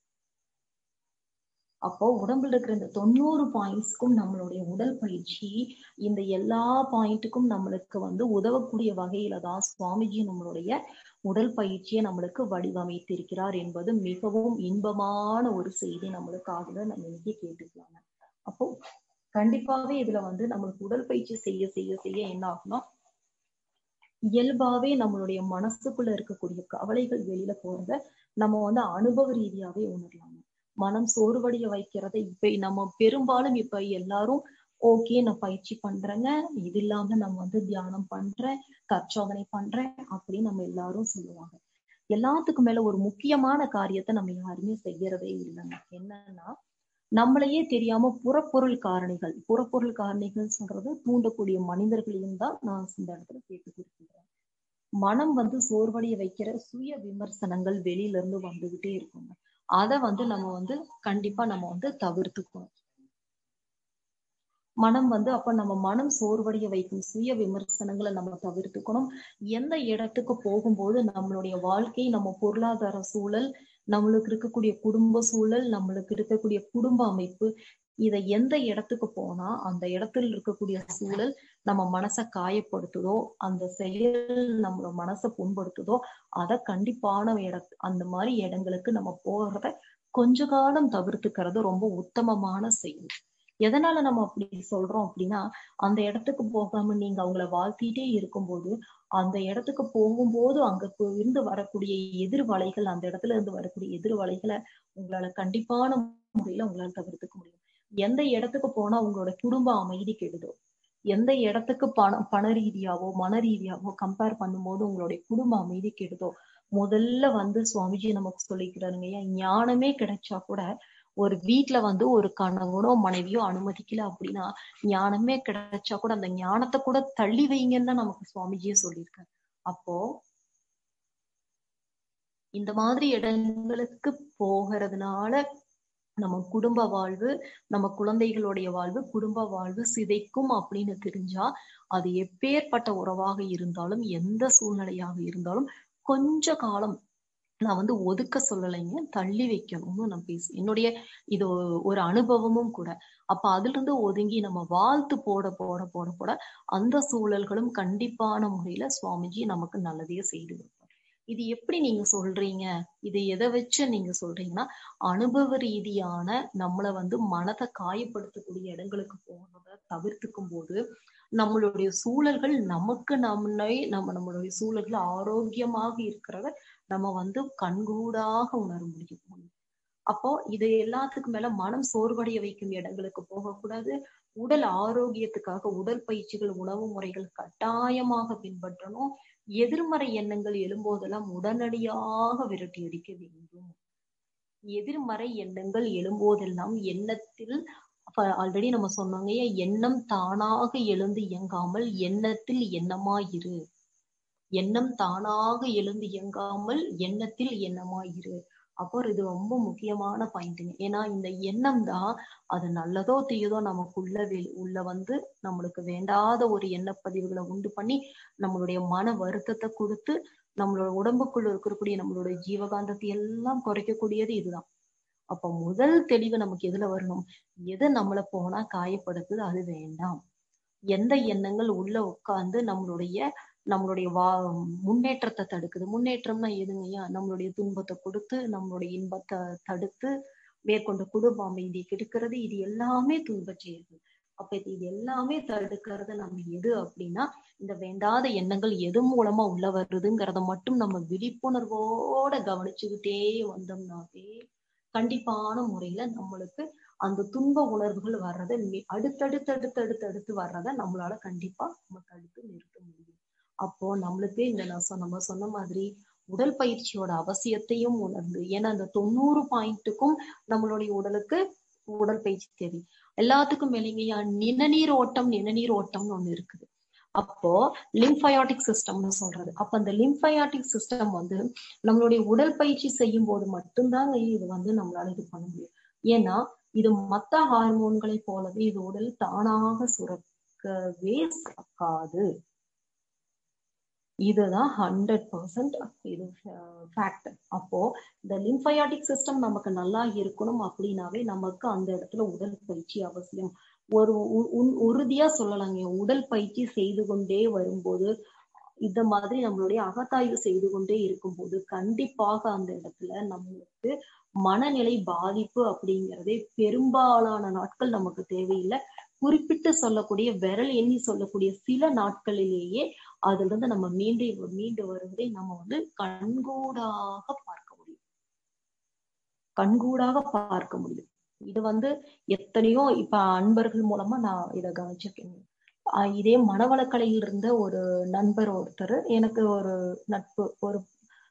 அப்போ உடம்புல இருக்கிற இந்த தொண்ணூறு பாயிண்ட்ஸ்க்கும் நம்மளுடைய உடல் பயிற்சி இந்த எல்லா பாயிண்ட்டுக்கும் நம்மளுக்கு வந்து உதவக்கூடிய வகையில தான் சுவாமிஜி நம்மளுடைய உடல் பயிற்சியை நம்மளுக்கு வடிவமைத்திருக்கிறார் என்பது மிகவும் இன்பமான ஒரு செய்தி நம்மளுக்கு ஆகுது நம்ம இன்னைக்கு கேட்டுக்கலாங்க அப்போ கண்டிப்பாவே இதுல வந்து நம்மளுக்கு உடற்பயிற்சி செய்ய செய்ய செய்ய என்ன ஆகும்னா இயல்பாவே நம்மளுடைய மனசுக்குள்ள இருக்கக்கூடிய கவலைகள் வெளியில போறத நம்ம வந்து அனுபவ ரீதியாவே உணரலாம் மனம் சோர்வடைய வைக்கிறத இப்ப நம்ம பெரும்பாலும் இப்ப எல்லாரும் ஓகே நான் பயிற்சி பண்றேங்க இது இல்லாம நம்ம வந்து தியானம் பண்றேன் கற்சோதனை பண்றேன் அப்படின்னு நம்ம எல்லாரும் சொல்லுவாங்க எல்லாத்துக்கும் மேல ஒரு முக்கியமான காரியத்தை நம்ம யாருமே செய்யறதே இல்லைங்க என்னன்னா நம்மளையே தெரியாம புறப்பொருள் காரணிகள் புறப்பொருள் காரணிகள் சொல்றது தூண்டக்கூடிய மனிதர்களையும் தான் நான் இந்த இடத்துல சேர்த்து குறிப்பிடுறேன் மனம் வந்து சோர்வடைய வைக்கிற சுய விமர்சனங்கள் வெளியில இருந்து வந்துகிட்டே இருக்குங்க அதை வந்து நம்ம வந்து கண்டிப்பா நம்ம வந்து தவிர்த்துக்கணும் மனம் வந்து அப்ப நம்ம மனம் சோர்வடைய வைக்கும் சுய விமர்சனங்களை நம்ம தவிர்த்துக்கணும் எந்த இடத்துக்கு போகும்போது நம்மளுடைய வாழ்க்கை நம்ம பொருளாதார சூழல் நம்மளுக்கு இருக்கக்கூடிய குடும்ப சூழல் நம்மளுக்கு இருக்கக்கூடிய குடும்ப அமைப்பு இதை எந்த இடத்துக்கு போனா அந்த இடத்துல இருக்கக்கூடிய சூழல் நம்ம மனசை காயப்படுத்துதோ அந்த செயல் நம்மளோட மனசை புண்படுத்துதோ அதை கண்டிப்பான இட அந்த மாதிரி இடங்களுக்கு நம்ம போகிறத கொஞ்ச காலம் தவிர்த்துக்கிறது ரொம்ப உத்தமமான செயல் எதனால நம்ம அப்படி சொல்றோம் அப்படின்னா அந்த இடத்துக்கு போகாம நீங்க அவங்கள வாழ்த்திட்டே இருக்கும்போது அந்த இடத்துக்கு போகும்போது அங்க இருந்து வரக்கூடிய எதிர்வலைகள் அந்த இடத்துல இருந்து வரக்கூடிய எதிர்வலைகளை உங்களால கண்டிப்பான முறையில உங்களால தவிர்த்துக்க முடியும் எந்த இடத்துக்கு போனா உங்களோட குடும்ப அமைதி கெடுதோ எந்த இடத்துக்கு பண பண ரீதியாவோ மன ரீதியாவோ கம்பேர் பண்ணும்போது உங்களுடைய குடும்ப அமைதி கெடுதோ முதல்ல வந்து சுவாமிஜி நமக்கு சொல்லிக்கிறாருங்க ஞானமே கிடைச்சா கூட ஒரு வீட்டுல வந்து ஒரு கணவனோ மனைவியோ அனுமதிக்கல அப்படின்னா ஞானமே கிடைச்சா கூட அந்த ஞானத்தை கூட தள்ளி வைங்கன்னு தான் நமக்கு சுவாமிஜியே சொல்லியிருக்காரு அப்போ இந்த மாதிரி இடங்களுக்கு போகிறதுனால நம்ம குடும்ப வாழ்வு நம்ம குழந்தைகளுடைய வாழ்வு குடும்ப வாழ்வு சிதைக்கும் அப்படின்னு தெரிஞ்சா அது எப்பேற்பட்ட உறவாக இருந்தாலும் எந்த சூழ்நிலையாக இருந்தாலும் கொஞ்ச காலம் நான் வந்து ஒதுக்க சொல்லலைங்க தள்ளி வைக்கணும்னு நான் பேச என்னுடைய இது ஒரு அனுபவமும் கூட அப்ப அதுல இருந்து ஒதுங்கி நம்ம வாழ்த்து போட போட போட போட அந்த சூழல்களும் கண்டிப்பான முறையில சுவாமிஜி நமக்கு நல்லதையே செய்து கொடுப்பார் இது எப்படி நீங்க சொல்றீங்க இது எதை வச்சு நீங்க சொல்றீங்கன்னா அனுபவ ரீதியான நம்மளை வந்து மனதை காயப்படுத்தக்கூடிய இடங்களுக்கு போனதை தவிர்த்துக்கும் போது நம்மளுடைய சூழல்கள் நமக்கு நம்மளை நம்ம நம்மளுடைய சூழல்கள் ஆரோக்கியமாக இருக்கிறத நம்ம வந்து கண்கூடாக உணர முடியும் அப்போ இது எல்லாத்துக்கும் மேல மனம் சோர்வடைய வைக்கும் இடங்களுக்கு போகக்கூடாது உடல் ஆரோக்கியத்துக்காக உடல் பயிற்சிகள் உணவு முறைகள் கட்டாயமாக பின்பற்றணும் எதிர்மறை எண்ணங்கள் எழும்போதெல்லாம் உடனடியாக விரட்டி அடிக்க வேண்டும் எதிர்மறை எண்ணங்கள் எழும்போதெல்லாம் எண்ணத்தில் ஆல்ரெடி நம்ம சொன்னாங்க எண்ணம் தானாக எழுந்து இயங்காமல் எண்ணத்தில் எண்ணமாயிரு எண்ணம் தானாக எழுந்து இயங்காமல் எண்ணத்தில் எண்ணமாயிரு அப்போ இது ரொம்ப முக்கியமான பாயிண்ட்டுங்க ஏன்னா இந்த எண்ணம் தான் அது நல்லதோ தீயதோ நமக்குள்ள உள்ள வந்து நம்மளுக்கு வேண்டாத ஒரு எண்ணப்பதிவுகளை உண்டு பண்ணி நம்மளுடைய மன வருத்தத்தை கொடுத்து நம்மளோட உடம்புக்குள்ள இருக்கக்கூடிய நம்மளுடைய ஜீவகாந்தத்தை எல்லாம் குறைக்கக்கூடியது இதுதான் அப்ப முதல் தெளிவு நமக்கு எதுல வரணும் எது நம்மள போனா காயப்படுத்துது அது வேண்டாம் எந்த எண்ணங்கள் உள்ள உட்கார்ந்து நம்மளுடைய நம்மளுடைய வா முன்னேற்றத்தை தடுக்குது முன்னேற்றம்னா எதுங்கய்யா நம்மளுடைய துன்பத்தை கொடுத்து நம்மளுடைய இன்பத்தை தடுத்து மேற்கொண்ட குடும்ப அமைதியை கெடுக்கிறது இது எல்லாமே துன்பச் செயல்கள் அப்ப இது இது எல்லாமே தடுக்கிறது நம்ம எது அப்படின்னா இந்த வேண்டாத எண்ணங்கள் எது மூலமா உள்ள வருதுங்கிறத மட்டும் நம்ம விழிப்புணர்வோட கவனிச்சுக்கிட்டே வந்தோம்னாவே கண்டிப்பான முறையில நம்மளுக்கு அந்த துன்ப உணர்வுகள் வர்றதை அடுத்தடுத்து அடுத்து அடுத்து அடுத்து வர்றதை நம்மளால கண்டிப்பா நம்ம தடுத்து நிறுத்த முடியும் அப்போ நம்மளுக்கு இந்த நான் சொன்ன நம்ம சொன்ன மாதிரி உடல் பயிற்சியோட அவசியத்தையும் உணர்ந்து ஏன்னா அந்த தொண்ணூறு பாயிண்ட்டுக்கும் நம்மளுடைய உடலுக்கு உடல் பயிற்சி தேவை எல்லாத்துக்கும் மேலேங்கய்யா நிணநீர் ஓட்டம் நிணநீர் ஓட்டம்னு ஒண்ணு இருக்குது அப்போ லிம்ஃபயாட்டிக் சிஸ்டம்னு சொல்றது அப்ப அந்த லிம்ஃபயாட்டிக் சிஸ்டம் வந்து நம்மளுடைய உடல் பயிற்சி செய்யும் போது மட்டும்தாங்க இது வந்து நம்மளால இது பண்ண முடியும் ஏன்னா இது மத்த ஹார்மோன்களை போலவே இது உடல் தானாக சுரக்கவே சுரக்காது இதுதான் ஹண்ட்ரட் பர்சன்ட் இது ஃபேக்ட் அப்போ இந்த லிம்ஃபயாட்டிக் சிஸ்டம் நமக்கு நல்லா இருக்கணும் அப்படின்னாவே நமக்கு அந்த இடத்துல உடல் பயிற்சி அவசியம் ஒரு உறுதியா சொல்லலாங்க உடல் பயிற்சி செய்து கொண்டே வரும்போது இந்த மாதிரி நம்மளுடைய அகத்தாய்வு செய்து கொண்டே இருக்கும்போது கண்டிப்பாக அந்த இடத்துல நம்மளுக்கு மனநிலை பாதிப்பு அப்படிங்கிறதே பெரும்பாலான நாட்கள் நமக்கு தேவையில்லை குறிப்பிட்டு சொல்லக்கூடிய விரல் எண்ணி சொல்லக்கூடிய சில நாட்களிலேயே அதுல இருந்து நம்ம மீண்டு மீண்டு வருவதை நம்ம வந்து கண்கூடாக பார்க்க முடியும் கண்கூடாக பார்க்க முடியும் இது வந்து எத்தனையோ இப்ப அன்பர்கள் மூலமா நான் இதை கவனிச்சிருக்கேன் ஆஹ் இதே மனவளக்கலையில் இருந்த ஒரு நண்பர் ஒருத்தர் எனக்கு ஒரு நட்பு ஒரு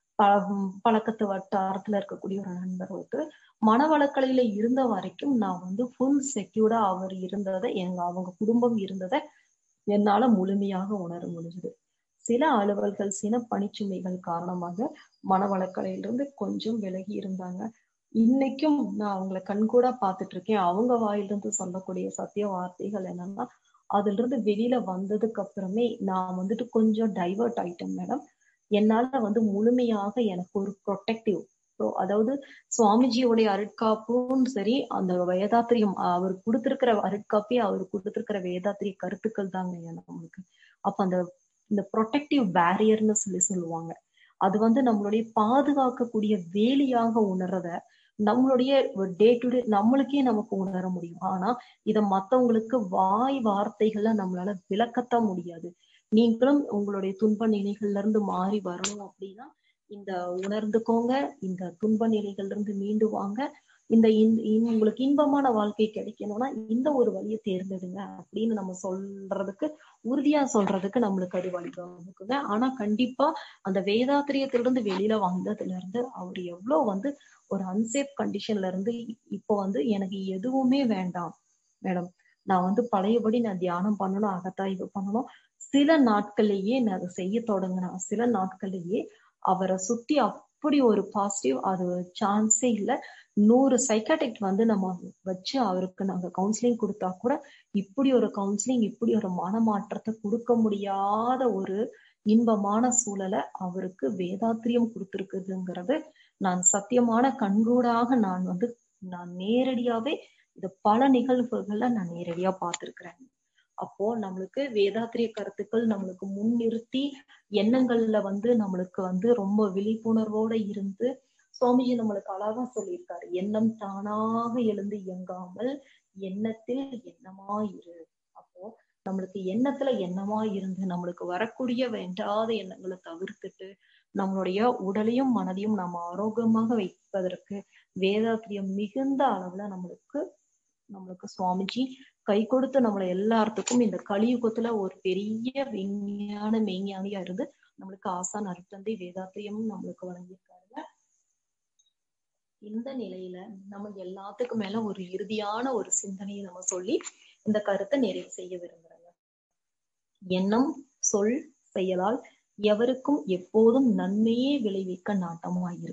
பழ- பழக்கத்து வட்டாரத்துல இருக்கக்கூடிய ஒரு நண்பர் ஒருத்தர் மனவளக்கலையில இருந்த வரைக்கும் நான் வந்து ஃபுல் செக்யூர்டா அவர் இருந்ததை எங்க அவங்க குடும்பம் இருந்ததை என்னால முழுமையாக உணர முடிஞ்சது சில அலுவல்கள் சில பணிச்சுமைகள் காரணமாக மனவளக்கலையிலிருந்து கொஞ்சம் விலகி இருந்தாங்க இன்னைக்கும் நான் அவங்கள கண்கூடா பார்த்துட்டு இருக்கேன் அவங்க வாயிலிருந்து சொல்லக்கூடிய சத்திய வார்த்தைகள் என்னன்னா அதுல இருந்து வெளியில வந்ததுக்கு அப்புறமே நான் வந்துட்டு கொஞ்சம் டைவர்ட் ஆயிட்டேன் மேடம் என்னால வந்து முழுமையாக எனக்கு ஒரு ப்ரொடெக்டிவ் அதாவது சுவாமிஜியோடைய அருட்காப்பும் சரி அந்த வேதாத்திரியம் அவர் கொடுத்திருக்கிற அருட்காப்பே அவர் கொடுத்திருக்கிற வேதாத்திரிய கருத்துக்கள் தாங்க நம்மளுக்கு அப்ப அந்த இந்த ப்ரொடெக்டிவ் பேரியர்னு சொல்லி சொல்லுவாங்க அது வந்து நம்மளுடைய பாதுகாக்கக்கூடிய வேலியாக உணர்றத நம்மளுடைய டே டு டே நம்மளுக்கே நமக்கு உணர முடியும் ஆனா இத மத்தவங்களுக்கு வாய் வார்த்தைகள்ல நம்மளால விளக்கத்தான் முடியாது நீங்களும் உங்களுடைய துன்ப நிலைகள்ல இருந்து மாறி வரணும் அப்படின்னா இந்த உணர்ந்துக்கோங்க இந்த துன்ப நிலைகள்ல இருந்து மீண்டு வாங்க இந்த இன்- இன்- உங்களுக்கு இன்பமான வாழ்க்கை கிடைக்கணும்னா இந்த ஒரு வழியை தேர்ந்தெடுங்க அப்படின்னு நம்ம சொல்றதுக்கு உறுதியா சொல்றதுக்கு நம்மளுக்கு அது வழிவகுக்குங்க ஆனா கண்டிப்பா அந்த வேதாத்திரியத்திலிருந்து வெளியில வந்ததுல இருந்து அவர் எவ்வளவு வந்து ஒரு அன்சேஃப் கண்டிஷன்ல இருந்து இப்போ வந்து எனக்கு எதுவுமே வேண்டாம் மேடம் நான் வந்து பழையபடி நான் தியானம் பண்ணணும் அகத்தாய்வு பண்ணணும் சில நாட்கள்லயே நான் அதை செய்ய தொடங்கினேன் சில நாட்கள்லயே அவரை சுத்தி அப்படி ஒரு பாசிட்டிவ் அது சான்ஸே இல்ல நூறு சைக்காட்டிக் வந்து நம்ம வச்சு அவருக்கு நாங்க கவுன்சிலிங் கொடுத்தா கூட இப்படி ஒரு கவுன்சிலிங் இப்படி ஒரு மனமாற்றத்தை கொடுக்க முடியாத ஒரு இன்பமான சூழலை அவருக்கு வேதாத்திரியம் கொடுத்திருக்குதுங்கிறது நான் சத்தியமான கண்கூடாக நான் வந்து நான் நேரடியாவே இது பல நிகழ்வுகள்ல நான் நேரடியா பார்த்திருக்கிறேன் அப்போ நம்மளுக்கு வேதாத்திரிய கருத்துக்கள் நம்மளுக்கு முன்னிறுத்தி எண்ணங்கள்ல வந்து நம்மளுக்கு வந்து ரொம்ப விழிப்புணர்வோட இருந்து சுவாமிஜி நம்மளுக்கு அழகா சொல்லியிருக்காரு எண்ணம் தானாக எழுந்து இயங்காமல் எண்ணத்தில் எண்ணமாயிரு அப்போ நம்மளுக்கு எண்ணத்துல எண்ணமா இருந்து நம்மளுக்கு வரக்கூடிய வேண்டாத எண்ணங்களை தவிர்த்துட்டு நம்மளுடைய உடலையும் மனதையும் நம்ம ஆரோக்கியமாக வைப்பதற்கு வேதாத்திரியம் மிகுந்த அளவுல நம்மளுக்கு நம்மளுக்கு சுவாமிஜி கை கொடுத்து நம்மள எல்லாத்துக்கும் இந்த கலியுகத்துல ஒரு பெரிய விஞ்ஞான மெய்ஞானியா இருந்து நம்மளுக்கு ஆசான் அருட்தந்தை வேதாத்திரியம் நம்மளுக்கு வழங்கியிருக்காருங்க இந்த நிலையில நம்ம எல்லாத்துக்கும் மேல ஒரு இறுதியான ஒரு சிந்தனையை நம்ம சொல்லி இந்த கருத்தை நிறைவு செய்ய விரும்புறேங்க எண்ணம் சொல் செயலால் எவருக்கும் எப்போதும் நன்மையே விளைவிக்க நாட்டமாயிரு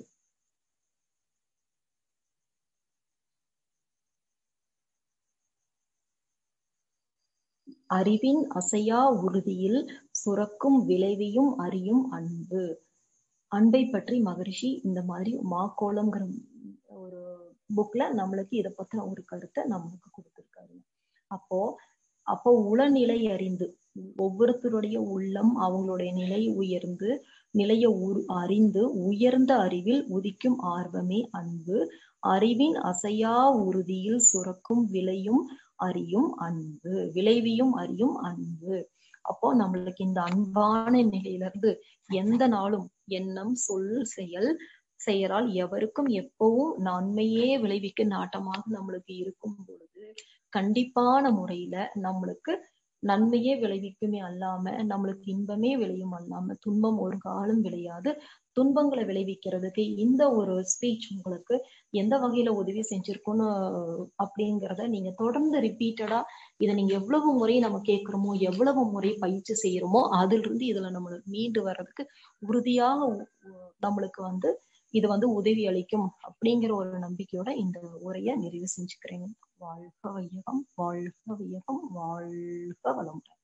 அறிவின் அசையா உறுதியில் சுரக்கும் விளைவையும் அறியும் அன்பு அன்பை பற்றி மகரிஷி இந்த மாதிரி மாக்கோளம்ங்கிற ஒரு புக்ல நம்மளுக்கு இத பத்தின ஒரு கருத்தை நம்மளுக்கு கொடுத்திருக்காரு அப்போ அப்போ உளநிலை அறிந்து ஒவ்வொருத்தருடைய உள்ளம் அவங்களுடைய நிலை உயர்ந்து நிலைய உரு அறிந்து உயர்ந்த அறிவில் உதிக்கும் ஆர்வமே அன்பு அறிவின் அசையா உறுதியில் சுரக்கும் விளையும் அறியும் அன்பு விளைவியும் அறியும் அன்பு அப்போ நம்மளுக்கு இந்த அன்பான நிலையிலிருந்து எந்த நாளும் எண்ணம் சொல் செயல் செயலால் எவருக்கும் எப்பவும் நன்மையே விளைவிக்க நாட்டமாக நம்மளுக்கு இருக்கும் பொழுது கண்டிப்பான முறையில நம்மளுக்கு நன்மையே விளைவிக்குமே அல்லாம நம்மளுக்கு இன்பமே விளையும் அல்லாம துன்பம் ஒரு காலம் விளையாது துன்பங்களை விளைவிக்கிறதுக்கு இந்த ஒரு ஸ்பீச் உங்களுக்கு எந்த வகையில உதவி செஞ்சிருக்கும்னு அப்படிங்கிறத நீங்க தொடர்ந்து ரிப்பீட்டடா இதை நீங்க எவ்வளவு முறை நம்ம கேட்கிறோமோ எவ்வளவு முறை பயிற்சி செய்யறோமோ அதுல இருந்து இதுல நம்மளுக்கு மீண்டு வர்றதுக்கு உறுதியாக நம்மளுக்கு வந்து இது வந்து உதவி அளிக்கும் அப்படிங்கிற ஒரு நம்பிக்கையோட இந்த உரையை நிறைவு செஞ்சுக்கிறேன் வாழ்க வையகம் வாழ்க வையகம் வாழ்க வளமுடன்